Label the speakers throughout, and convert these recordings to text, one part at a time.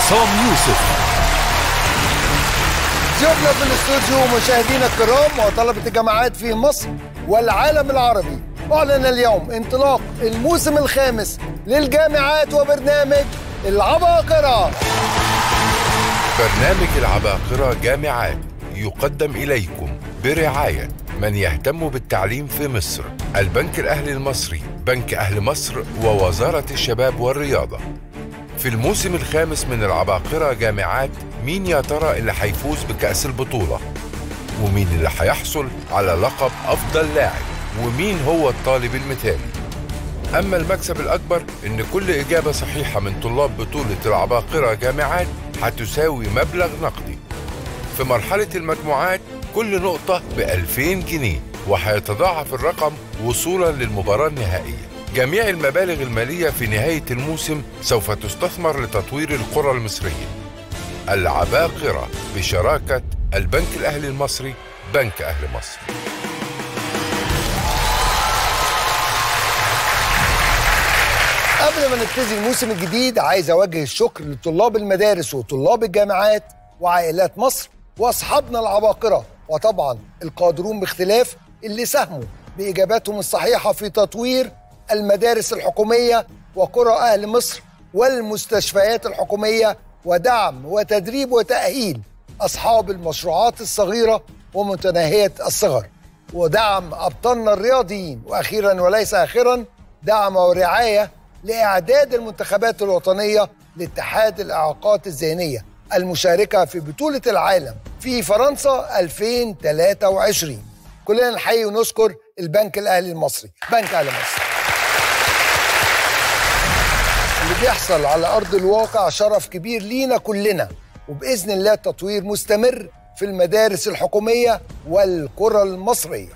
Speaker 1: عصام يوسف
Speaker 2: ضيوفنا في الاستوديو مشاهدينا الكرام وطلبة الجامعات في مصر والعالم العربي أعلن اليوم انطلاق الموسم الخامس للجامعات وبرنامج العباقرة
Speaker 3: برنامج العباقرة جامعات يقدم إليكم برعاية من يهتم بالتعليم في مصر البنك الأهلي المصري بنك أهل مصر ووزارة الشباب والرياضة في الموسم الخامس من العباقرة جامعات مين يا ترى اللي هيفوز بكأس البطولة ومين اللي هيحصل على لقب أفضل لاعب ومين هو الطالب المثالي أما المكسب الأكبر إن كل إجابة صحيحة من طلاب بطولة العباقرة جامعات هتساوي مبلغ نقدي في مرحلة المجموعات كل نقطة ب 2000 جنيه وهيتضاعف الرقم وصولا للمباراة النهائية جميع المبالغ المالية في نهاية الموسم سوف تستثمر لتطوير القرى المصرية العباقرة بشراكة البنك الأهلي المصري بنك أهل مصر
Speaker 2: قبل ما نبتدي الموسم الجديد عايز أوجه الشكر لطلاب المدارس وطلاب الجامعات وعائلات مصر وأصحابنا العباقرة وطبعا القادرون باختلاف اللي ساهموا بإجاباتهم الصحيحة في تطوير المدارس الحكومية وقرى أهل مصر والمستشفيات الحكومية ودعم وتدريب وتأهيل أصحاب المشروعات الصغيرة ومتناهية الصغر ودعم أبطالنا الرياضيين وأخيرا وليس آخرا دعم ورعاية لإعداد المنتخبات الوطنية لاتحاد الإعاقات الذهنية المشاركة في بطولة العالم في فرنسا 2023 كلنا نحيي ونشكر البنك الأهلي المصري بنك أهلي مصر اللي بيحصل على أرض الواقع شرف كبير لينا كلنا وبإذن الله التطوير مستمر في المدارس الحكومية والقرى المصرية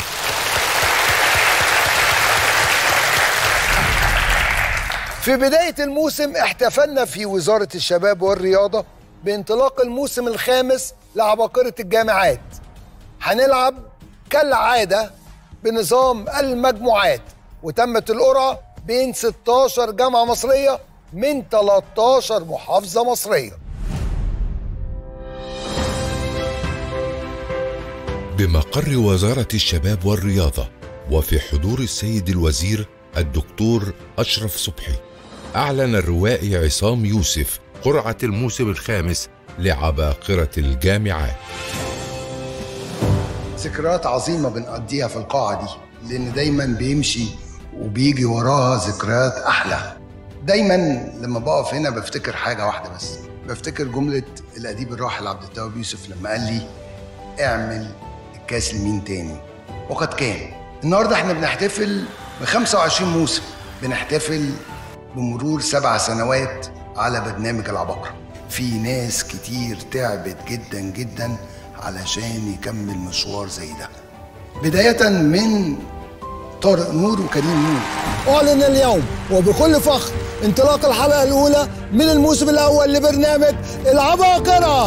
Speaker 2: في بداية الموسم احتفلنا في وزارة الشباب والرياضة بانطلاق الموسم الخامس لعباقرة الجامعات هنلعب كالعادة بنظام المجموعات وتمت القرعة بين 16 جامعة مصرية من 13 محافظة مصرية
Speaker 3: بمقر وزارة الشباب والرياضة وفي حضور السيد الوزير الدكتور أشرف صبحي أعلن الروائي عصام يوسف قرعة الموسم الخامس لعباقرة الجامعات
Speaker 2: ذكريات عظيمة بنقضيها في القاعة دي لأن دايما بيمشي وبيجي وراها ذكريات أحلى دايما لما بقف هنا بفتكر حاجة واحدة بس بفتكر جملة الأديب الراحل عبد التواب يوسف لما قال لي اعمل الكاس لمين تاني وقد كان النهارده احنا بنحتفل ب 25 موسم بنحتفل بمرور سبع سنوات على برنامج العباقرة في ناس كتير تعبت جدا جدا علشان يكمل مشوار زي ده بداية من طارق نور وكريم نور أعلن اليوم وبكل فخر انطلاق الحلقة الأولى من الموسم الأول لبرنامج العباقرة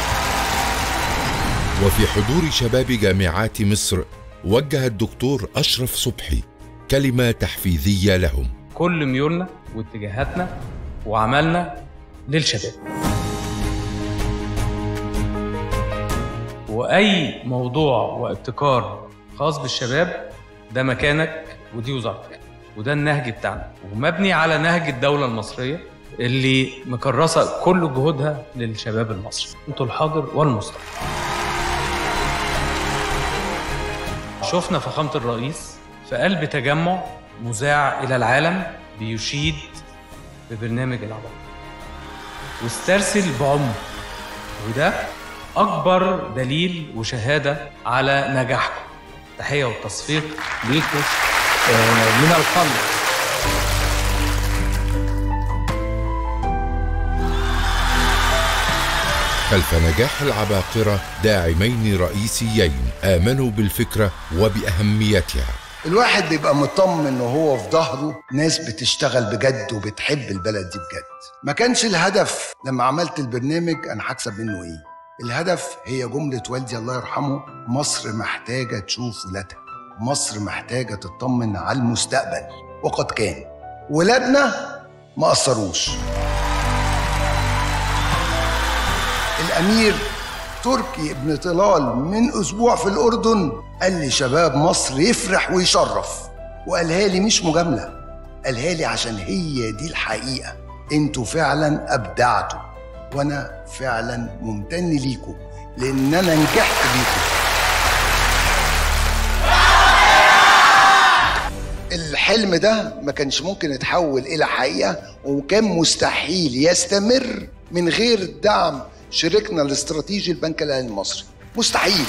Speaker 3: وفي حضور شباب جامعات مصر وجه الدكتور أشرف صبحي كلمة تحفيزية لهم
Speaker 4: كل ميولنا واتجاهاتنا وعملنا للشباب واي موضوع وابتكار خاص بالشباب ده مكانك ودي وزارتك وده النهج بتاعنا ومبني على نهج الدوله المصريه اللي مكرسه كل جهودها للشباب المصري انتوا الحاضر والمستقبل شفنا فخامه الرئيس في قلب تجمع مذاع الى العالم بيشيد ببرنامج العباقرة واسترسل بعمق وده أكبر دليل وشهادة على نجاحكم تحية والتصفيق ليكم آه، من القلب
Speaker 3: خلف نجاح العباقرة داعمين رئيسيين آمنوا بالفكرة وبأهميتها
Speaker 2: الواحد بيبقى مطمن وهو في ظهره ناس بتشتغل بجد وبتحب البلد دي بجد ما كانش الهدف لما عملت البرنامج انا هكسب منه ايه الهدف هي جملة والدي الله يرحمه مصر محتاجة تشوف ولادها مصر محتاجة تطمن على المستقبل وقد كان ولادنا ما قصروش الامير تركي ابن طلال من اسبوع في الاردن قال لي شباب مصر يفرح ويشرف وقالها لي مش مجامله قالها لي عشان هي دي الحقيقه انتوا فعلا ابدعتوا وانا فعلا ممتن ليكم لان انا نجحت بيكم الحلم ده ما كانش ممكن يتحول الى حقيقه وكان مستحيل يستمر من غير دعم شريكنا الاستراتيجي البنك الاهلي المصري مستحيل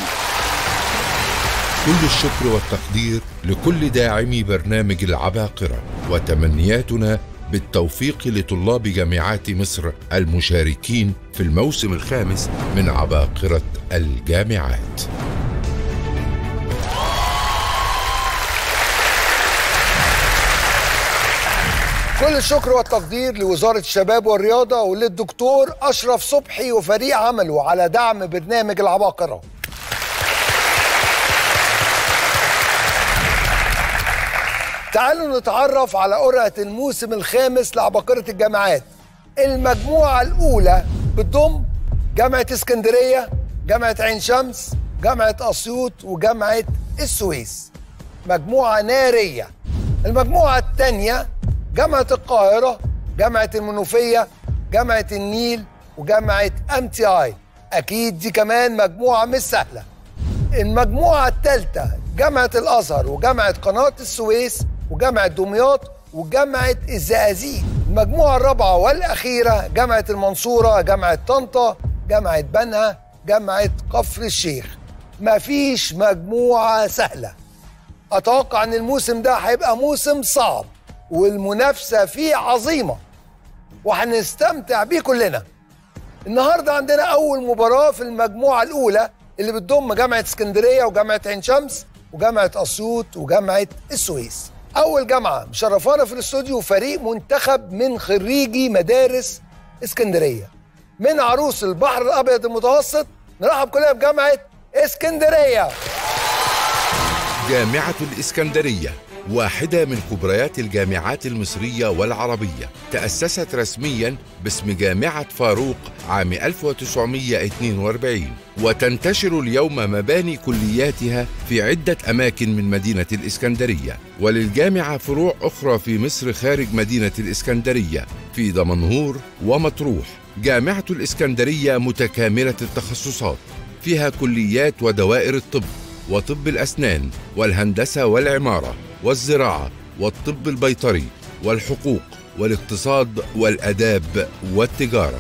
Speaker 3: كل الشكر والتقدير لكل داعمي برنامج العباقرة وتمنياتنا بالتوفيق لطلاب جامعات مصر المشاركين في الموسم الخامس من عباقرة الجامعات
Speaker 2: كل الشكر والتقدير لوزارة الشباب والرياضة وللدكتور أشرف صبحي وفريق عمله على دعم برنامج العباقرة تعالوا نتعرف على قرعة الموسم الخامس لعباقرة الجامعات المجموعة الأولى بتضم جامعة اسكندرية جامعة عين شمس جامعة أسيوط وجامعة السويس مجموعة نارية المجموعة الثانية جامعة القاهرة جامعة المنوفية جامعة النيل وجامعة ام تي اي اكيد دي كمان مجموعة مش سهلة المجموعة الثالثة جامعة الازهر وجامعة قناة السويس وجامعة دمياط وجامعة الزقازيق المجموعة الرابعة والأخيرة جامعة المنصورة جامعة طنطا جامعة بنها جامعة كفر الشيخ مفيش مجموعة سهلة أتوقع أن الموسم ده هيبقى موسم صعب والمنافسة فيه عظيمة وهنستمتع بيه كلنا النهاردة عندنا أول مباراة في المجموعة الأولى اللي بتضم جامعة اسكندرية وجامعة عين شمس وجامعة أسيوط وجامعة السويس أول جامعة مشرفانا في الاستوديو فريق منتخب من خريجي مدارس اسكندرية من عروس البحر الأبيض المتوسط نرحب كلنا بجامعة اسكندرية
Speaker 3: جامعة الإسكندرية واحدة من كبريات الجامعات المصرية والعربية تأسست رسميا باسم جامعة فاروق عام 1942 وتنتشر اليوم مباني كلياتها في عدة أماكن من مدينة الإسكندرية وللجامعة فروع أخرى في مصر خارج مدينة الإسكندرية في دمنهور ومطروح جامعة الإسكندرية متكاملة التخصصات فيها كليات ودوائر الطب وطب الأسنان والهندسة والعمارة والزراعة والطب البيطري والحقوق والاقتصاد والآداب والتجارة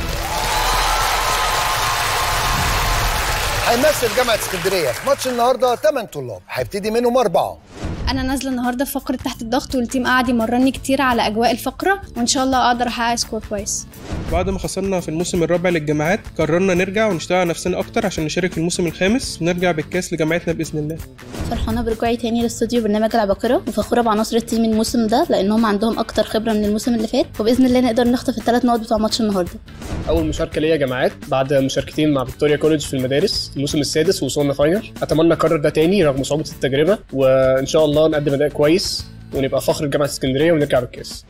Speaker 2: هيمثل جامعة اسكندرية في ماتش النهاردة 8 طلاب هيبتدي منهم أربعة
Speaker 1: انا نازله النهارده في فقره تحت الضغط والتيم قاعد يمرني كتير على اجواء الفقره وان شاء الله اقدر احقق سكور كويس
Speaker 5: بعد ما خسرنا في الموسم الرابع للجامعات قررنا نرجع ونشتغل على نفسنا اكتر عشان نشارك في الموسم الخامس ونرجع بالكاس لجامعتنا باذن الله
Speaker 6: فرحانة برجوعي تاني لاستوديو برنامج العباقرة وفخورة بعناصر التيم الموسم ده لأنهم عندهم أكتر خبرة من الموسم اللي فات وبإذن الله نقدر نخطف الثلاث نقط بتوع ماتش النهاردة
Speaker 7: اول مشاركه ليا جامعات بعد مشاركتين مع فيكتوريا كوليدج في المدارس الموسم السادس ووصلنا فاينل اتمنى اكرر ده تاني رغم صعوبه التجربه وان شاء الله نقدم اداء كويس ونبقى فخر جامعه اسكندريه ونرجع بالكاس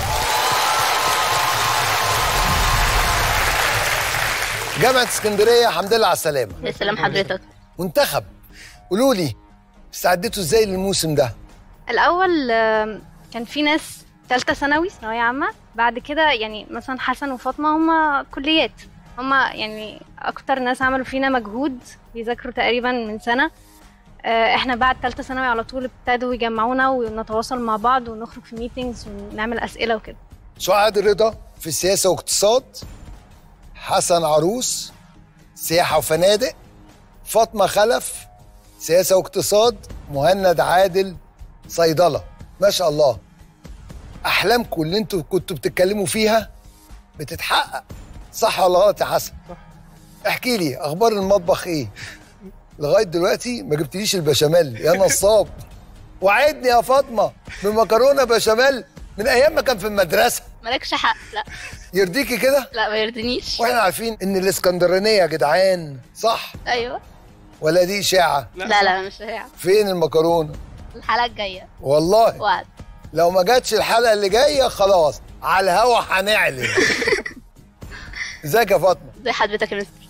Speaker 2: جامعة اسكندرية الحمد لله على السلامة
Speaker 6: يا سلام حضرتك
Speaker 2: منتخب قولوا لي استعدتوا ازاي للموسم ده؟
Speaker 8: الاول آم، كان في ناس ثالثه ثانوي ثانويه عامه بعد كده يعني مثلا حسن وفاطمه هم كليات هم يعني اكتر ناس عملوا فينا مجهود بيذاكروا تقريبا من سنه آه، احنا بعد ثالثه ثانوي على طول ابتدوا يجمعونا ونتواصل مع بعض ونخرج في ميتينجز ونعمل اسئله وكده
Speaker 2: سعاد رضا في سياسة واقتصاد حسن عروس سياحة وفنادق فاطمة خلف سياسة واقتصاد مهند عادل صيدلة ما شاء الله أحلامكم اللي انتوا كنتوا بتتكلموا فيها بتتحقق صح ولا غلط يا حسن؟
Speaker 5: صح.
Speaker 2: احكي لي أخبار المطبخ إيه؟ لغاية دلوقتي ما جبتليش البشاميل يا نصاب وعدني يا فاطمة بمكرونة بشاميل من أيام ما كان في المدرسة
Speaker 6: مالكش حق لا
Speaker 2: يرضيكي كده؟
Speaker 6: لا ما يرضينيش
Speaker 2: واحنا عارفين ان الاسكندرانيه يا جدعان صح
Speaker 6: أيوه
Speaker 2: ولا دي اشاعه
Speaker 6: لا لا مش هي
Speaker 2: فين المكرونه
Speaker 6: الحلقة الجاية
Speaker 2: والله
Speaker 6: وعد
Speaker 2: لو ما جاتش الحلقه اللي جايه خلاص على الهوا هنعلن ازيك يا فاطمه
Speaker 6: زي حضرتك يا مستر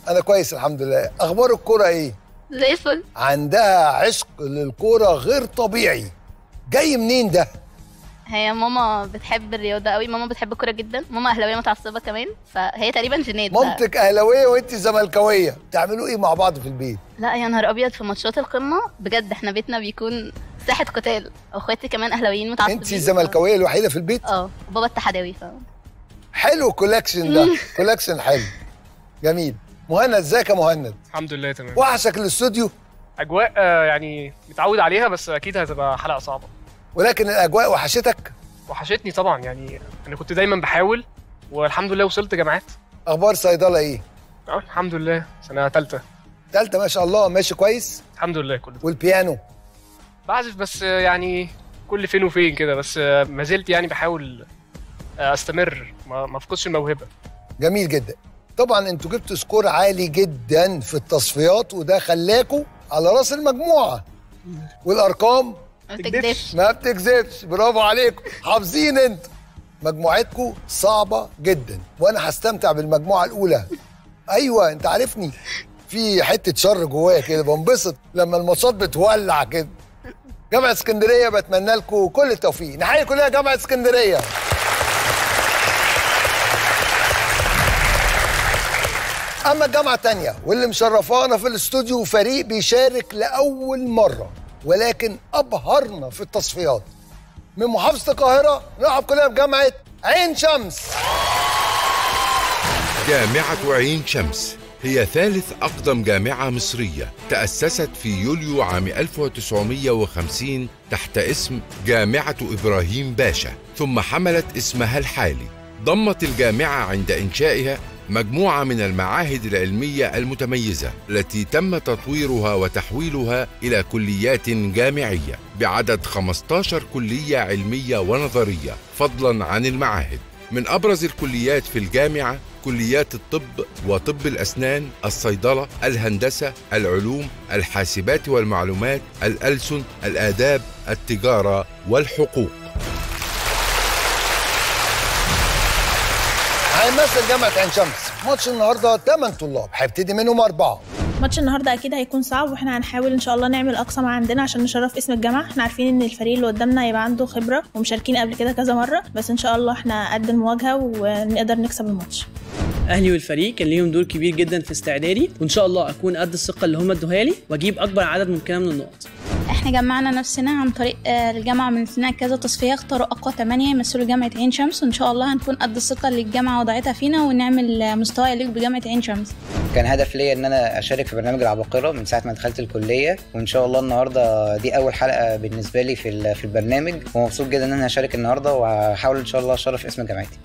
Speaker 2: انا كويس الحمد لله اخبار الكوره ايه
Speaker 6: زي الفل
Speaker 2: عندها عشق للكوره غير طبيعي جاي منين ده
Speaker 6: هي ماما بتحب الرياضه قوي ماما بتحب الكوره جدا ماما اهلاويه متعصبه كمان فهي تقريبا جينات بقى.
Speaker 2: مامتك اهلاويه وانت زملكاويه بتعملوا ايه مع بعض في البيت
Speaker 6: لا يا نهار ابيض في ماتشات القمه بجد احنا بيتنا بيكون ساحه قتال اخواتي كمان اهلاويين متعصبين
Speaker 2: انت الزملكاويه الوحيده في البيت
Speaker 6: اه وبابا اتحداوي ف
Speaker 2: حلو كولكشن ده كولكشن حلو جميل مهند ازيك يا مهند
Speaker 7: الحمد لله تمام
Speaker 2: وحشك الاستوديو
Speaker 7: اجواء آه، يعني متعود عليها بس اكيد هتبقى حلقه صعبه
Speaker 2: ولكن الاجواء وحشتك
Speaker 7: وحشتني طبعا يعني انا كنت دايما بحاول والحمد لله وصلت جامعات
Speaker 2: اخبار صيدله ايه
Speaker 7: اه الحمد لله سنه ثالثه
Speaker 2: تالتة ما شاء الله ماشي كويس
Speaker 7: الحمد لله كله
Speaker 2: والبيانو
Speaker 7: بعزف بس آه، يعني كل فين وفين كده بس آه، ما زلت يعني بحاول آه، استمر ما ما افقدش الموهبه
Speaker 2: جميل جدا طبعا انتوا جبتوا سكور عالي جدا في التصفيات وده خلاكوا على راس المجموعه والارقام
Speaker 6: ما بتكدبش
Speaker 2: ما بتكذبش برافو عليكم حافظين انتوا مجموعتكم صعبه جدا وانا هستمتع بالمجموعه الاولى ايوه انت عارفني في حته شر جوايا كده بنبسط لما الماتشات بتولع كده جامعه اسكندريه بتمنى لكم كل التوفيق نحيي كلنا جامعه اسكندريه اما الجامعه التانية واللي مشرفانا في الاستوديو فريق بيشارك لاول مره ولكن ابهرنا في التصفيات من محافظه القاهره نرحب كلنا بجامعه عين شمس
Speaker 3: جامعة عين شمس هي ثالث أقدم جامعة مصرية تأسست في يوليو عام 1950 تحت اسم جامعة إبراهيم باشا ثم حملت اسمها الحالي ضمت الجامعة عند إنشائها مجموعة من المعاهد العلمية المتميزة التي تم تطويرها وتحويلها إلى كليات جامعية بعدد 15 كلية علمية ونظرية فضلا عن المعاهد من أبرز الكليات في الجامعة كليات الطب وطب الأسنان الصيدلة الهندسة العلوم الحاسبات والمعلومات الألسن الآداب التجارة والحقوق
Speaker 2: هيمثل جامعه عين شمس ماتش النهارده 8 طلاب هيبتدي منهم اربعه
Speaker 9: ماتش النهارده اكيد هيكون صعب واحنا هنحاول ان شاء الله نعمل اقصى ما عندنا عشان نشرف اسم الجامعه احنا عارفين ان الفريق اللي قدامنا هيبقى عنده خبره ومشاركين قبل كده كذا مره بس ان شاء الله احنا قد المواجهه ونقدر نكسب الماتش
Speaker 10: اهلي والفريق كان ليهم دور كبير جدا في استعدادي وان شاء الله اكون قد الثقه اللي هم ادوها لي واجيب اكبر عدد ممكنه من النقط
Speaker 11: احنا جمعنا نفسنا عن طريق آه، الجامعة من لنا كذا تصفية اختاروا أقوى تمانية يمثلوا جامعة عين شمس وإن شاء الله هنكون قد الثقة اللي الجامعة وضعتها فينا ونعمل آه، مستوى يليق بجامعة عين شمس
Speaker 12: كان هدف ليا ان انا اشارك في برنامج العباقره من ساعه ما دخلت الكليه وان شاء الله النهارده دي اول حلقه بالنسبه لي في ال- في البرنامج ومبسوط جدا ان انا هشارك النهارده وهحاول ان شاء الله اشرف اسم جامعتي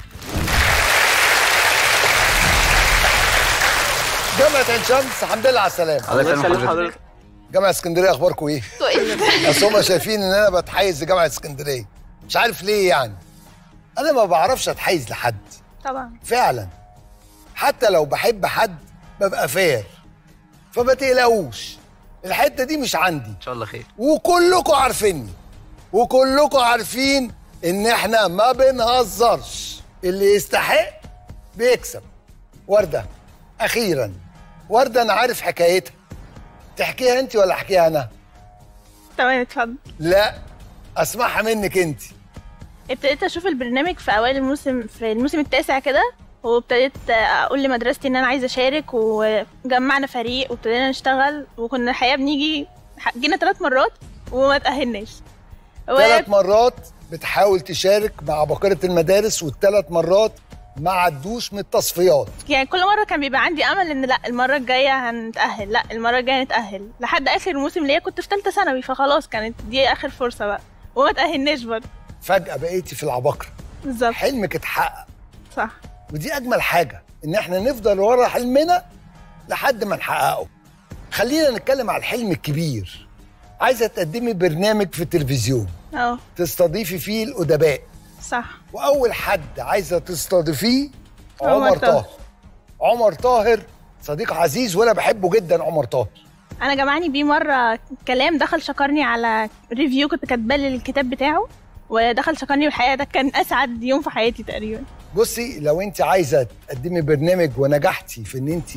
Speaker 2: جامعه عين شمس الحمد لله على السلامه
Speaker 12: الله يسلم حضرتك.
Speaker 2: جامعه اسكندريه اخباركم ايه
Speaker 6: كويس
Speaker 2: اصل هم شايفين ان انا بتحيز لجامعه اسكندريه مش عارف ليه يعني انا ما بعرفش اتحيز لحد
Speaker 9: طبعا
Speaker 2: فعلا حتى لو بحب حد ببقى فير فما تقلقوش الحته دي مش عندي
Speaker 12: ان شاء الله خير
Speaker 2: وكلكم عارفيني وكلكم عارفين ان احنا ما بنهزرش اللي يستحق بيكسب ورده اخيرا ورده انا عارف حكايتها تحكيها انت ولا احكيها انا
Speaker 9: تمام اتفضل
Speaker 2: لا اسمعها منك انت
Speaker 9: ابتديت اشوف البرنامج في اوائل الموسم في الموسم التاسع كده وابتديت اقول لمدرستي ان انا عايزه اشارك وجمعنا فريق وابتدينا نشتغل وكنا الحقيقه بنيجي جينا ثلاث مرات وما تاهلناش و-
Speaker 2: ثلاث مرات بتحاول تشارك مع بقرة المدارس والثلاث مرات ما عدوش من التصفيات
Speaker 9: يعني كل مره كان بيبقى عندي امل ان لا المره الجايه هنتاهل لا المره الجايه نتاهل لحد اخر الموسم ليا كنت في ثالثه ثانوي فخلاص كانت دي اخر فرصه بقى وما تاهلناش برضه
Speaker 2: فجأة بقيتي في العباقرة
Speaker 9: بالظبط
Speaker 2: حلمك اتحقق
Speaker 9: صح
Speaker 2: ودي أجمل حاجة إن إحنا نفضل ورا حلمنا لحد ما نحققه خلينا نتكلم على الحلم الكبير عايزة تقدمي برنامج في التلفزيون
Speaker 9: اه
Speaker 2: تستضيفي فيه الأدباء
Speaker 9: صح
Speaker 2: وأول حد عايزة تستضيفيه
Speaker 9: عمر
Speaker 2: عمر
Speaker 9: طاهر.
Speaker 2: طاهر عمر طاهر صديق عزيز وأنا بحبه جدا عمر طاهر
Speaker 9: انا جمعني بيه مره كلام دخل شكرني على ريفيو كنت كاتباه للكتاب بتاعه ودخل شكرني والحقيقه ده كان اسعد يوم في حياتي تقريبا
Speaker 2: بصي لو انت عايزه تقدمي برنامج ونجحتي في ان انت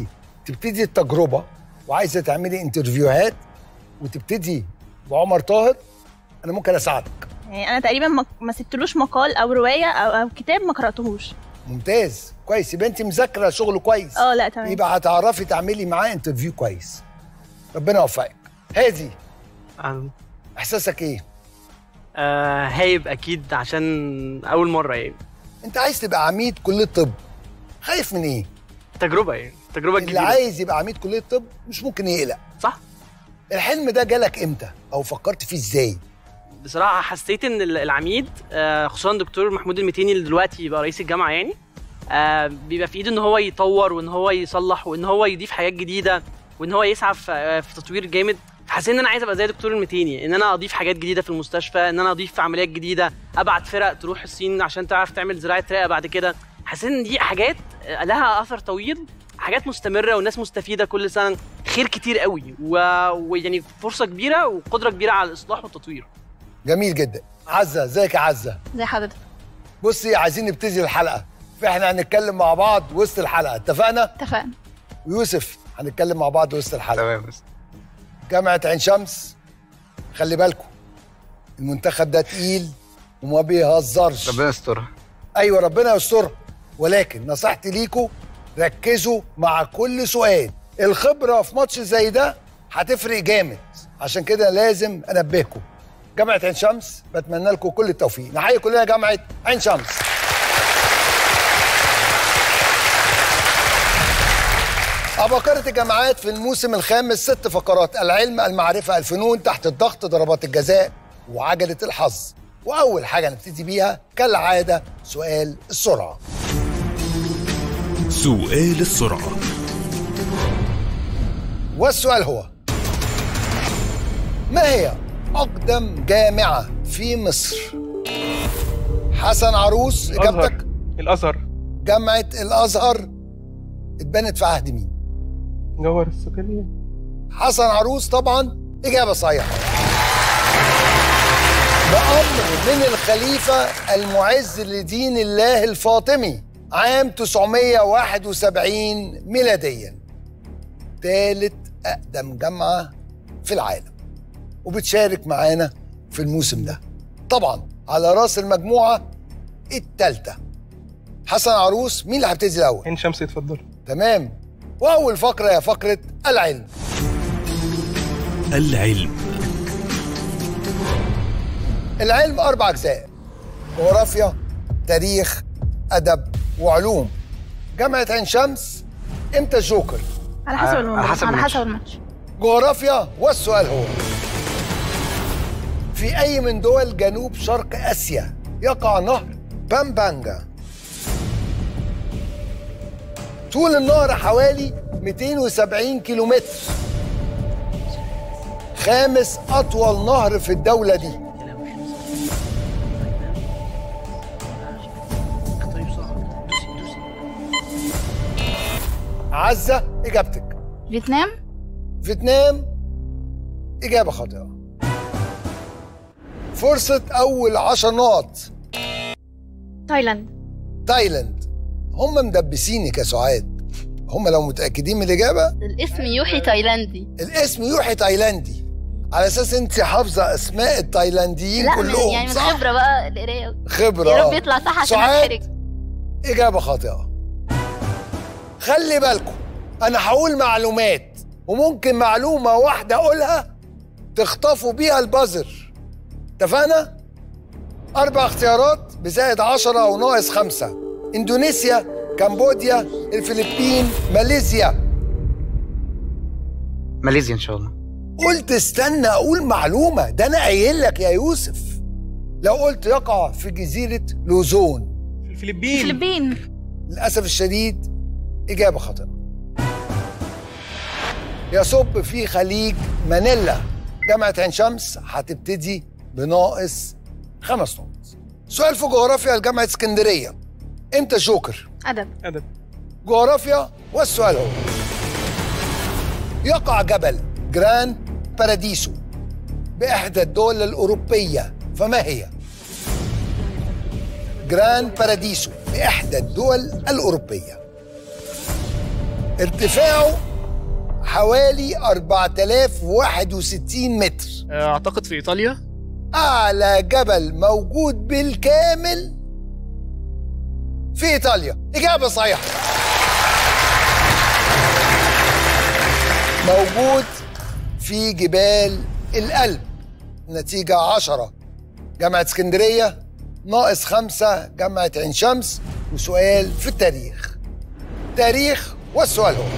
Speaker 2: تبتدي التجربه وعايزه تعملي انترفيوهات وتبتدي بعمر طاهر انا ممكن اساعدك
Speaker 9: يعني انا تقريبا ما, ما سبتلوش مقال او روايه او, أو كتاب ما قراتهوش
Speaker 2: ممتاز كويس يبقى انت مذاكره شغله كويس
Speaker 9: اه لا تمام
Speaker 2: يبقى هتعرفي تعملي معاه انترفيو كويس ربنا يوفقك هادي
Speaker 13: أهلاً.
Speaker 2: احساسك ايه
Speaker 13: آه هايب اكيد عشان اول مره يعني
Speaker 2: انت عايز تبقى عميد كليه طب خايف من ايه
Speaker 13: تجربه يعني تجربه
Speaker 2: اللي
Speaker 13: جديده
Speaker 2: عايز يبقى عميد كليه طب مش ممكن يقلق
Speaker 13: صح
Speaker 2: الحلم ده جالك امتى او فكرت فيه ازاي
Speaker 13: بصراحه حسيت ان ال- العميد آه خصوصا دكتور محمود المتيني اللي دلوقتي بقى رئيس الجامعه يعني آه بيبقى في ايده ان هو يطور وان هو يصلح وان هو يضيف حاجات جديده وان هو يسعى في, آه في تطوير جامد حسيت ان انا عايز ابقى زي دكتور المتيني ان انا اضيف حاجات جديده في المستشفى ان انا اضيف عمليات جديده ابعت فرق تروح الصين عشان تعرف تعمل زراعه رئه بعد كده حسيت ان دي حاجات آه، لها اثر طويل حاجات مستمره والناس مستفيده كل سنه خير كتير قوي و- ويعني فرصه كبيره وقدره كبيره على الاصلاح والتطوير
Speaker 2: جميل جدا عزه ازيك يا عزه
Speaker 6: زي حضرتك
Speaker 2: بصي عايزين نبتدي الحلقه فاحنا هنتكلم مع بعض وسط الحلقه اتفقنا
Speaker 6: اتفقنا
Speaker 2: ويوسف هنتكلم مع بعض وسط الحلقه
Speaker 14: تمام
Speaker 2: جامعه عين شمس خلي بالكم المنتخب ده تقيل وما بيهزرش
Speaker 14: ربنا يسترها
Speaker 2: ايوه ربنا يسترها ولكن نصيحتي ليكم ركزوا مع كل سؤال الخبره في ماتش زي ده هتفرق جامد عشان كده لازم انبهكم جامعه عين شمس بتمنى لكم كل التوفيق نحيي كلنا جامعه عين شمس عباقرة الجامعات في الموسم الخامس ست فقرات العلم المعرفة الفنون تحت الضغط ضربات الجزاء وعجلة الحظ وأول حاجة نبتدي بيها كالعادة سؤال السرعة
Speaker 15: سؤال السرعة
Speaker 2: والسؤال هو ما هي أقدم جامعة في مصر؟ حسن عروس إجابتك
Speaker 5: الازهر
Speaker 2: جامعة الأزهر اتبنت في عهد مين؟
Speaker 5: جوهر السكرية
Speaker 2: حسن عروس طبعا إجابة صحيحة بأمر من الخليفة المعز لدين الله الفاطمي عام 971 ميلاديا ثالث أقدم جامعة في العالم وبتشارك معانا في الموسم ده طبعا على راس المجموعة التالتة حسن عروس مين اللي هيبتدي الأول؟
Speaker 5: عين شمس اتفضل
Speaker 2: تمام وأول فقرة هي فقرة العلم
Speaker 15: العلم
Speaker 2: العلم أربع أجزاء جغرافيا تاريخ أدب وعلوم جامعة عين شمس إمتى الجوكر؟
Speaker 9: على حسب الموضوع
Speaker 14: على حسب
Speaker 6: على
Speaker 14: الماتش.
Speaker 6: حسب الماتش
Speaker 2: جغرافيا والسؤال هو في أي من دول جنوب شرق آسيا يقع نهر بامبانجا طول النهر حوالي 270 كيلومتر خامس أطول نهر في الدولة دي عزة إجابتك
Speaker 6: فيتنام
Speaker 2: فيتنام إجابة خاطئة فرصة أول عشر نقط
Speaker 8: تايلاند
Speaker 2: تايلاند هم مدبسينك يا سعاد هم لو متأكدين من الإجابة
Speaker 6: الاسم يوحي تايلاندي
Speaker 2: الاسم يوحي تايلاندي على أساس أنت حافظة أسماء التايلانديين
Speaker 6: لا من
Speaker 2: كلهم
Speaker 6: يعني من
Speaker 2: صح؟
Speaker 6: خبره بقى القرايه
Speaker 2: خبرة
Speaker 6: يا
Speaker 2: آه.
Speaker 6: رب يطلع صح عشان
Speaker 2: سعاد
Speaker 6: اتحرج
Speaker 2: إجابة خاطئة خلي بالكم أنا هقول معلومات وممكن معلومة واحدة أقولها تخطفوا بيها البازر اتفقنا؟ أربع اختيارات بزائد عشرة أو ناقص خمسة إندونيسيا كمبوديا الفلبين ماليزيا
Speaker 12: ماليزيا ان شاء الله
Speaker 2: قلت استنى أقول معلومة ده أنا قايل لك يا يوسف لو قلت يقع في جزيرة لوزون
Speaker 5: في الفلبين
Speaker 6: الفلبين
Speaker 2: للأسف الشديد إجابة خاطئة يصب في خليج مانيلا جامعة عين شمس هتبتدي بناقص خمس نقط سؤال في جغرافيا لجامعة اسكندرية امتى جوكر؟
Speaker 8: أدب
Speaker 5: أدب
Speaker 2: جغرافيا والسؤال هو يقع جبل جران باراديسو بإحدى الدول الأوروبية فما هي؟ جران باراديسو بإحدى الدول الأوروبية ارتفاعه حوالي 4061 متر
Speaker 7: اعتقد في ايطاليا
Speaker 2: أعلى جبل موجود بالكامل في إيطاليا إجابة صحيحة موجود في جبال الألب نتيجة عشرة جامعة اسكندرية ناقص خمسة جامعة عين شمس وسؤال في التاريخ تاريخ والسؤال هو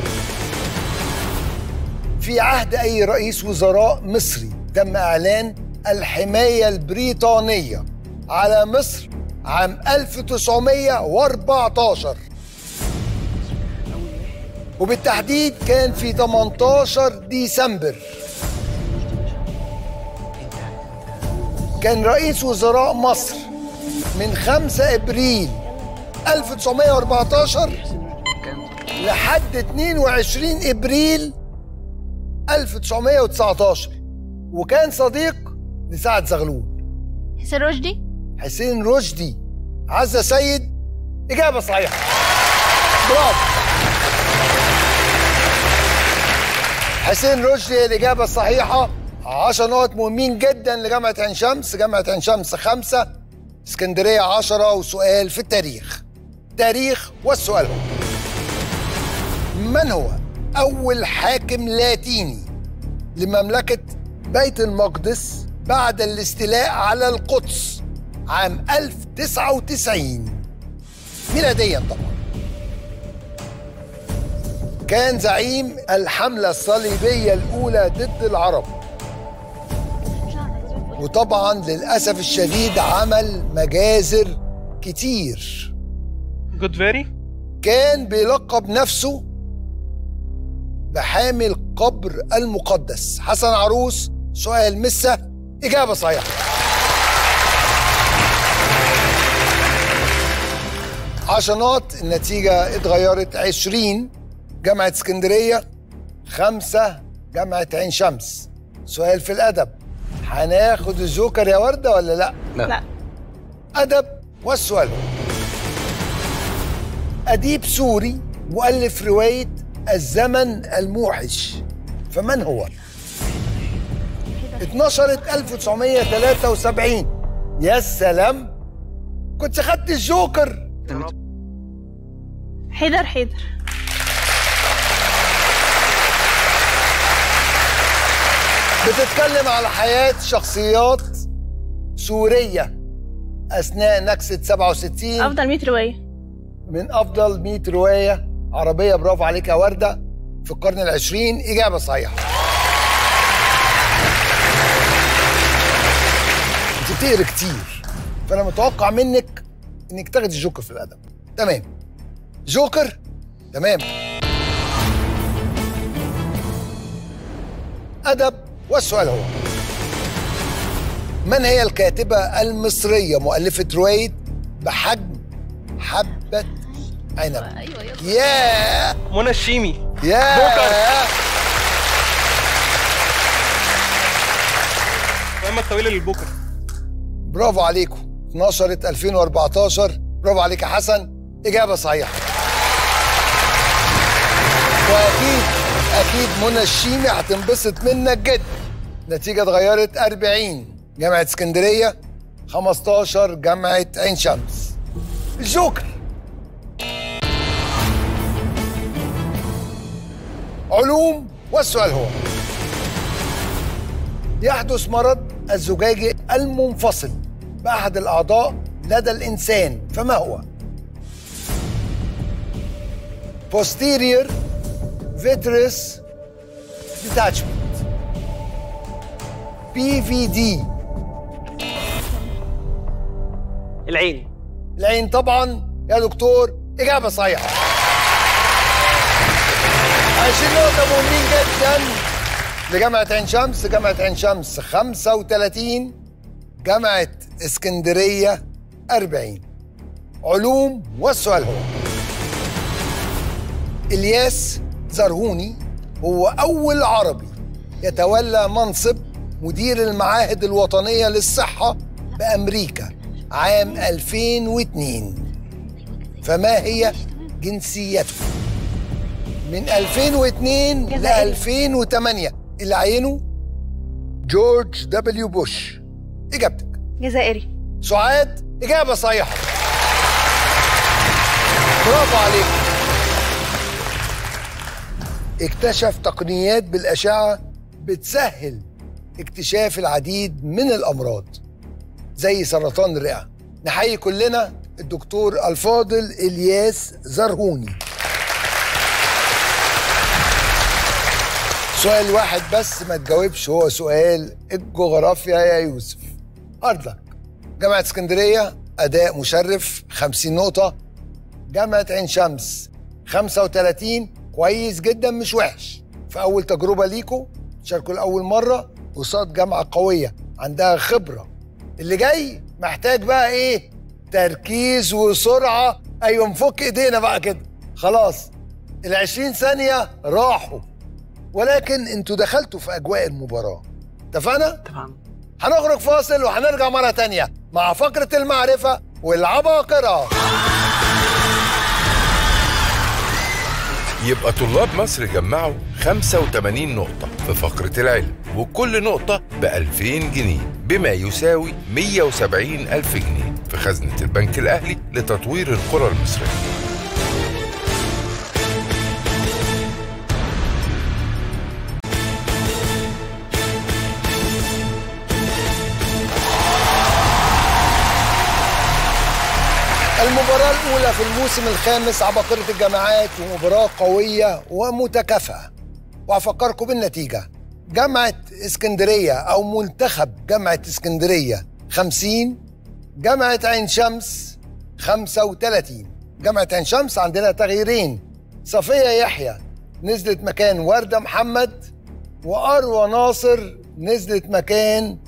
Speaker 2: في عهد أي رئيس وزراء مصري تم إعلان الحماية البريطانية على مصر عام 1914 وبالتحديد كان في 18 ديسمبر كان رئيس وزراء مصر من 5 ابريل 1914 لحد 22 ابريل 1919 وكان صديق لسعد زغلول
Speaker 9: حسين رشدي
Speaker 2: حسين رشدي عزة سيد إجابة صحيحة برافو حسين رشدي هي الإجابة الصحيحة 10 نقط مهمين جدا لجامعة عين شمس جامعة عين شمس خمسة اسكندرية 10 وسؤال في التاريخ تاريخ والسؤال هو من هو أول حاكم لاتيني لمملكة بيت المقدس بعد الاستيلاء على القدس عام 1099 ميلاديا طبعا كان زعيم الحملة الصليبية الأولى ضد العرب وطبعا للأسف الشديد عمل مجازر كتير
Speaker 5: جود فيري
Speaker 2: كان بيلقب نفسه بحامي القبر المقدس حسن عروس سؤال مسة إجابة صحيحة عشرات النتيجة اتغيرت عشرين جامعة اسكندرية خمسة جامعة عين شمس سؤال في الأدب هناخد الجوكر يا وردة ولا لا؟
Speaker 9: لا
Speaker 2: أدب والسؤال هو أديب سوري مؤلف رواية الزمن الموحش فمن هو؟ اتنشرت 1973 يا سلام كنت خدت الجوكر
Speaker 9: حيدر حيدر
Speaker 2: بتتكلم على حياة شخصيات سورية أثناء نكسة 67
Speaker 9: افضل 100 روايه
Speaker 2: من أفضل 100 رواية عربية برافو عليك يا وردة في القرن العشرين إجابة صحيحة أنت بتقري كتير فأنا متوقع منك إنك تاخدي الجوكر في الأدب تمام جوكر تمام أدب والسؤال هو من هي الكاتبة المصرية مؤلفة رواية بحجم حبة عنب ياه
Speaker 5: منى الشيمي
Speaker 2: ياه
Speaker 5: محمد طويل للبكر
Speaker 2: برافو عليكم اتنشرت 2014 برافو عليك يا حسن إجابة صحيحة وأكيد أكيد منى الشيمي هتنبسط منك جدا نتيجة اتغيرت 40 جامعة اسكندرية 15 جامعة عين شمس الجوكر علوم والسؤال هو يحدث مرض الزجاجي المنفصل بأحد الأعضاء لدى الإنسان فما هو؟ posterior vitreous detachment PVD
Speaker 13: العين
Speaker 2: العين طبعا يا دكتور إجابة صحيحة 20 نقطة مهمين جدا لجامعة عين شمس جامعة عين شمس 35 جامعة اسكندرية 40 علوم والسؤال هو إلياس زرهوني هو أول عربي يتولى منصب مدير المعاهد الوطنية للصحة بأمريكا عام 2002 فما هي جنسيته؟ من 2002 ل 2008 اللي عينه جورج دبليو بوش اجابتك
Speaker 8: جزائري
Speaker 2: سعاد اجابه صحيحه برافو عليك اكتشف تقنيات بالاشعه بتسهل اكتشاف العديد من الامراض زي سرطان الرئه نحيي كلنا الدكتور الفاضل الياس زرهوني سؤال واحد بس ما تجاوبش هو سؤال الجغرافيا يا يوسف أرضك جامعة اسكندرية أداء مشرف 50 نقطة جامعة عين شمس 35 كويس جدا مش وحش في أول تجربة ليكوا شاركوا لأول مرة قصاد جامعة قوية عندها خبرة اللي جاي محتاج بقى إيه تركيز وسرعة أيوة نفك إيدينا بقى كده خلاص ال 20 ثانية راحوا ولكن انتوا دخلتوا في اجواء المباراه اتفقنا؟
Speaker 13: تمام
Speaker 2: هنخرج فاصل وهنرجع مره تانية مع فقره المعرفه والعباقره
Speaker 3: يبقى طلاب مصر جمعوا 85 نقطة في فقرة العلم وكل نقطة ب 2000 جنيه بما يساوي 170 ألف جنيه في خزنة البنك الأهلي لتطوير القرى المصرية
Speaker 2: المباراة الأولى في الموسم الخامس عباقرة الجامعات ومباراة قوية ومتكافئة وهفكركم بالنتيجة جامعة اسكندرية أو منتخب جامعة اسكندرية 50 جامعة عين شمس 35 جامعة عين شمس عندنا تغييرين صفية يحيى نزلت مكان وردة محمد وأروى ناصر نزلت مكان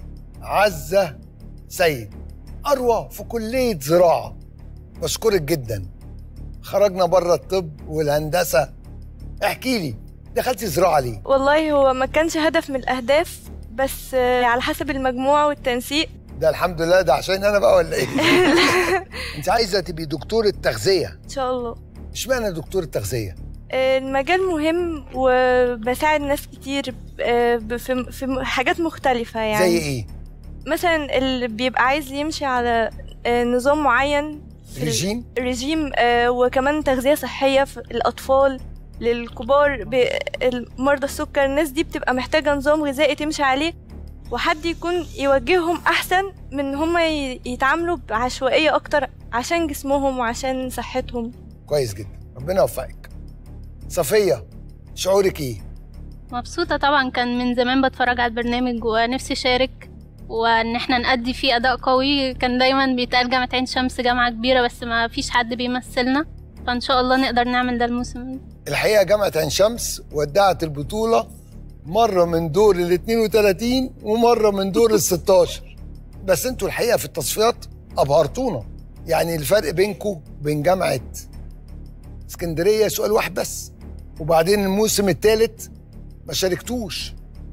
Speaker 2: عزة سيد أروى في كلية زراعة بشكرك جدا خرجنا بره الطب والهندسة احكي لي دخلتي زراعة ليه؟
Speaker 14: والله هو ما كانش هدف من الأهداف بس آه، على حسب المجموع والتنسيق
Speaker 2: ده الحمد لله ده عشان انا بقى ولا ايه؟ انت عايزه تبقي دكتورة تغذية
Speaker 14: إن شاء الله
Speaker 2: اشمعنى دكتورة تغذية؟
Speaker 14: آه، المجال مهم وبساعد ناس كتير آه، ب- في في حاجات مختلفة يعني
Speaker 2: زي ايه؟
Speaker 14: مثلا اللي بيبقى عايز يمشي على آه، نظام معين في ال-
Speaker 2: رجيم؟
Speaker 14: رجيم آه، وكمان تغذية صحية في الأطفال للكبار ب- مرضى السكر الناس دي بتبقى محتاجة نظام غذائي تمشي عليه وحد يكون يوجههم أحسن من إن هما ي- يتعاملوا بعشوائية أكتر عشان جسمهم وعشان صحتهم
Speaker 2: كويس جدا ربنا يوفقك صفية شعورك ايه؟
Speaker 15: مبسوطة طبعا كان من زمان بتفرج على البرنامج ونفسي أشارك وإن احنا نأدي فيه أداء قوي كان دايما بيتقال جامعة عين شمس جامعة كبيرة بس ما فيش حد بيمثلنا فإن شاء الله نقدر نعمل ده الموسم
Speaker 2: الحقيقة جامعة عين شمس ودعت البطولة مرة من دور ال 32 ومرة من دور ال 16 بس انتوا الحقيقة في التصفيات أبهرتونا يعني الفرق بينكم وبين جامعة اسكندرية سؤال واحد بس وبعدين الموسم الثالث ما شاركتوش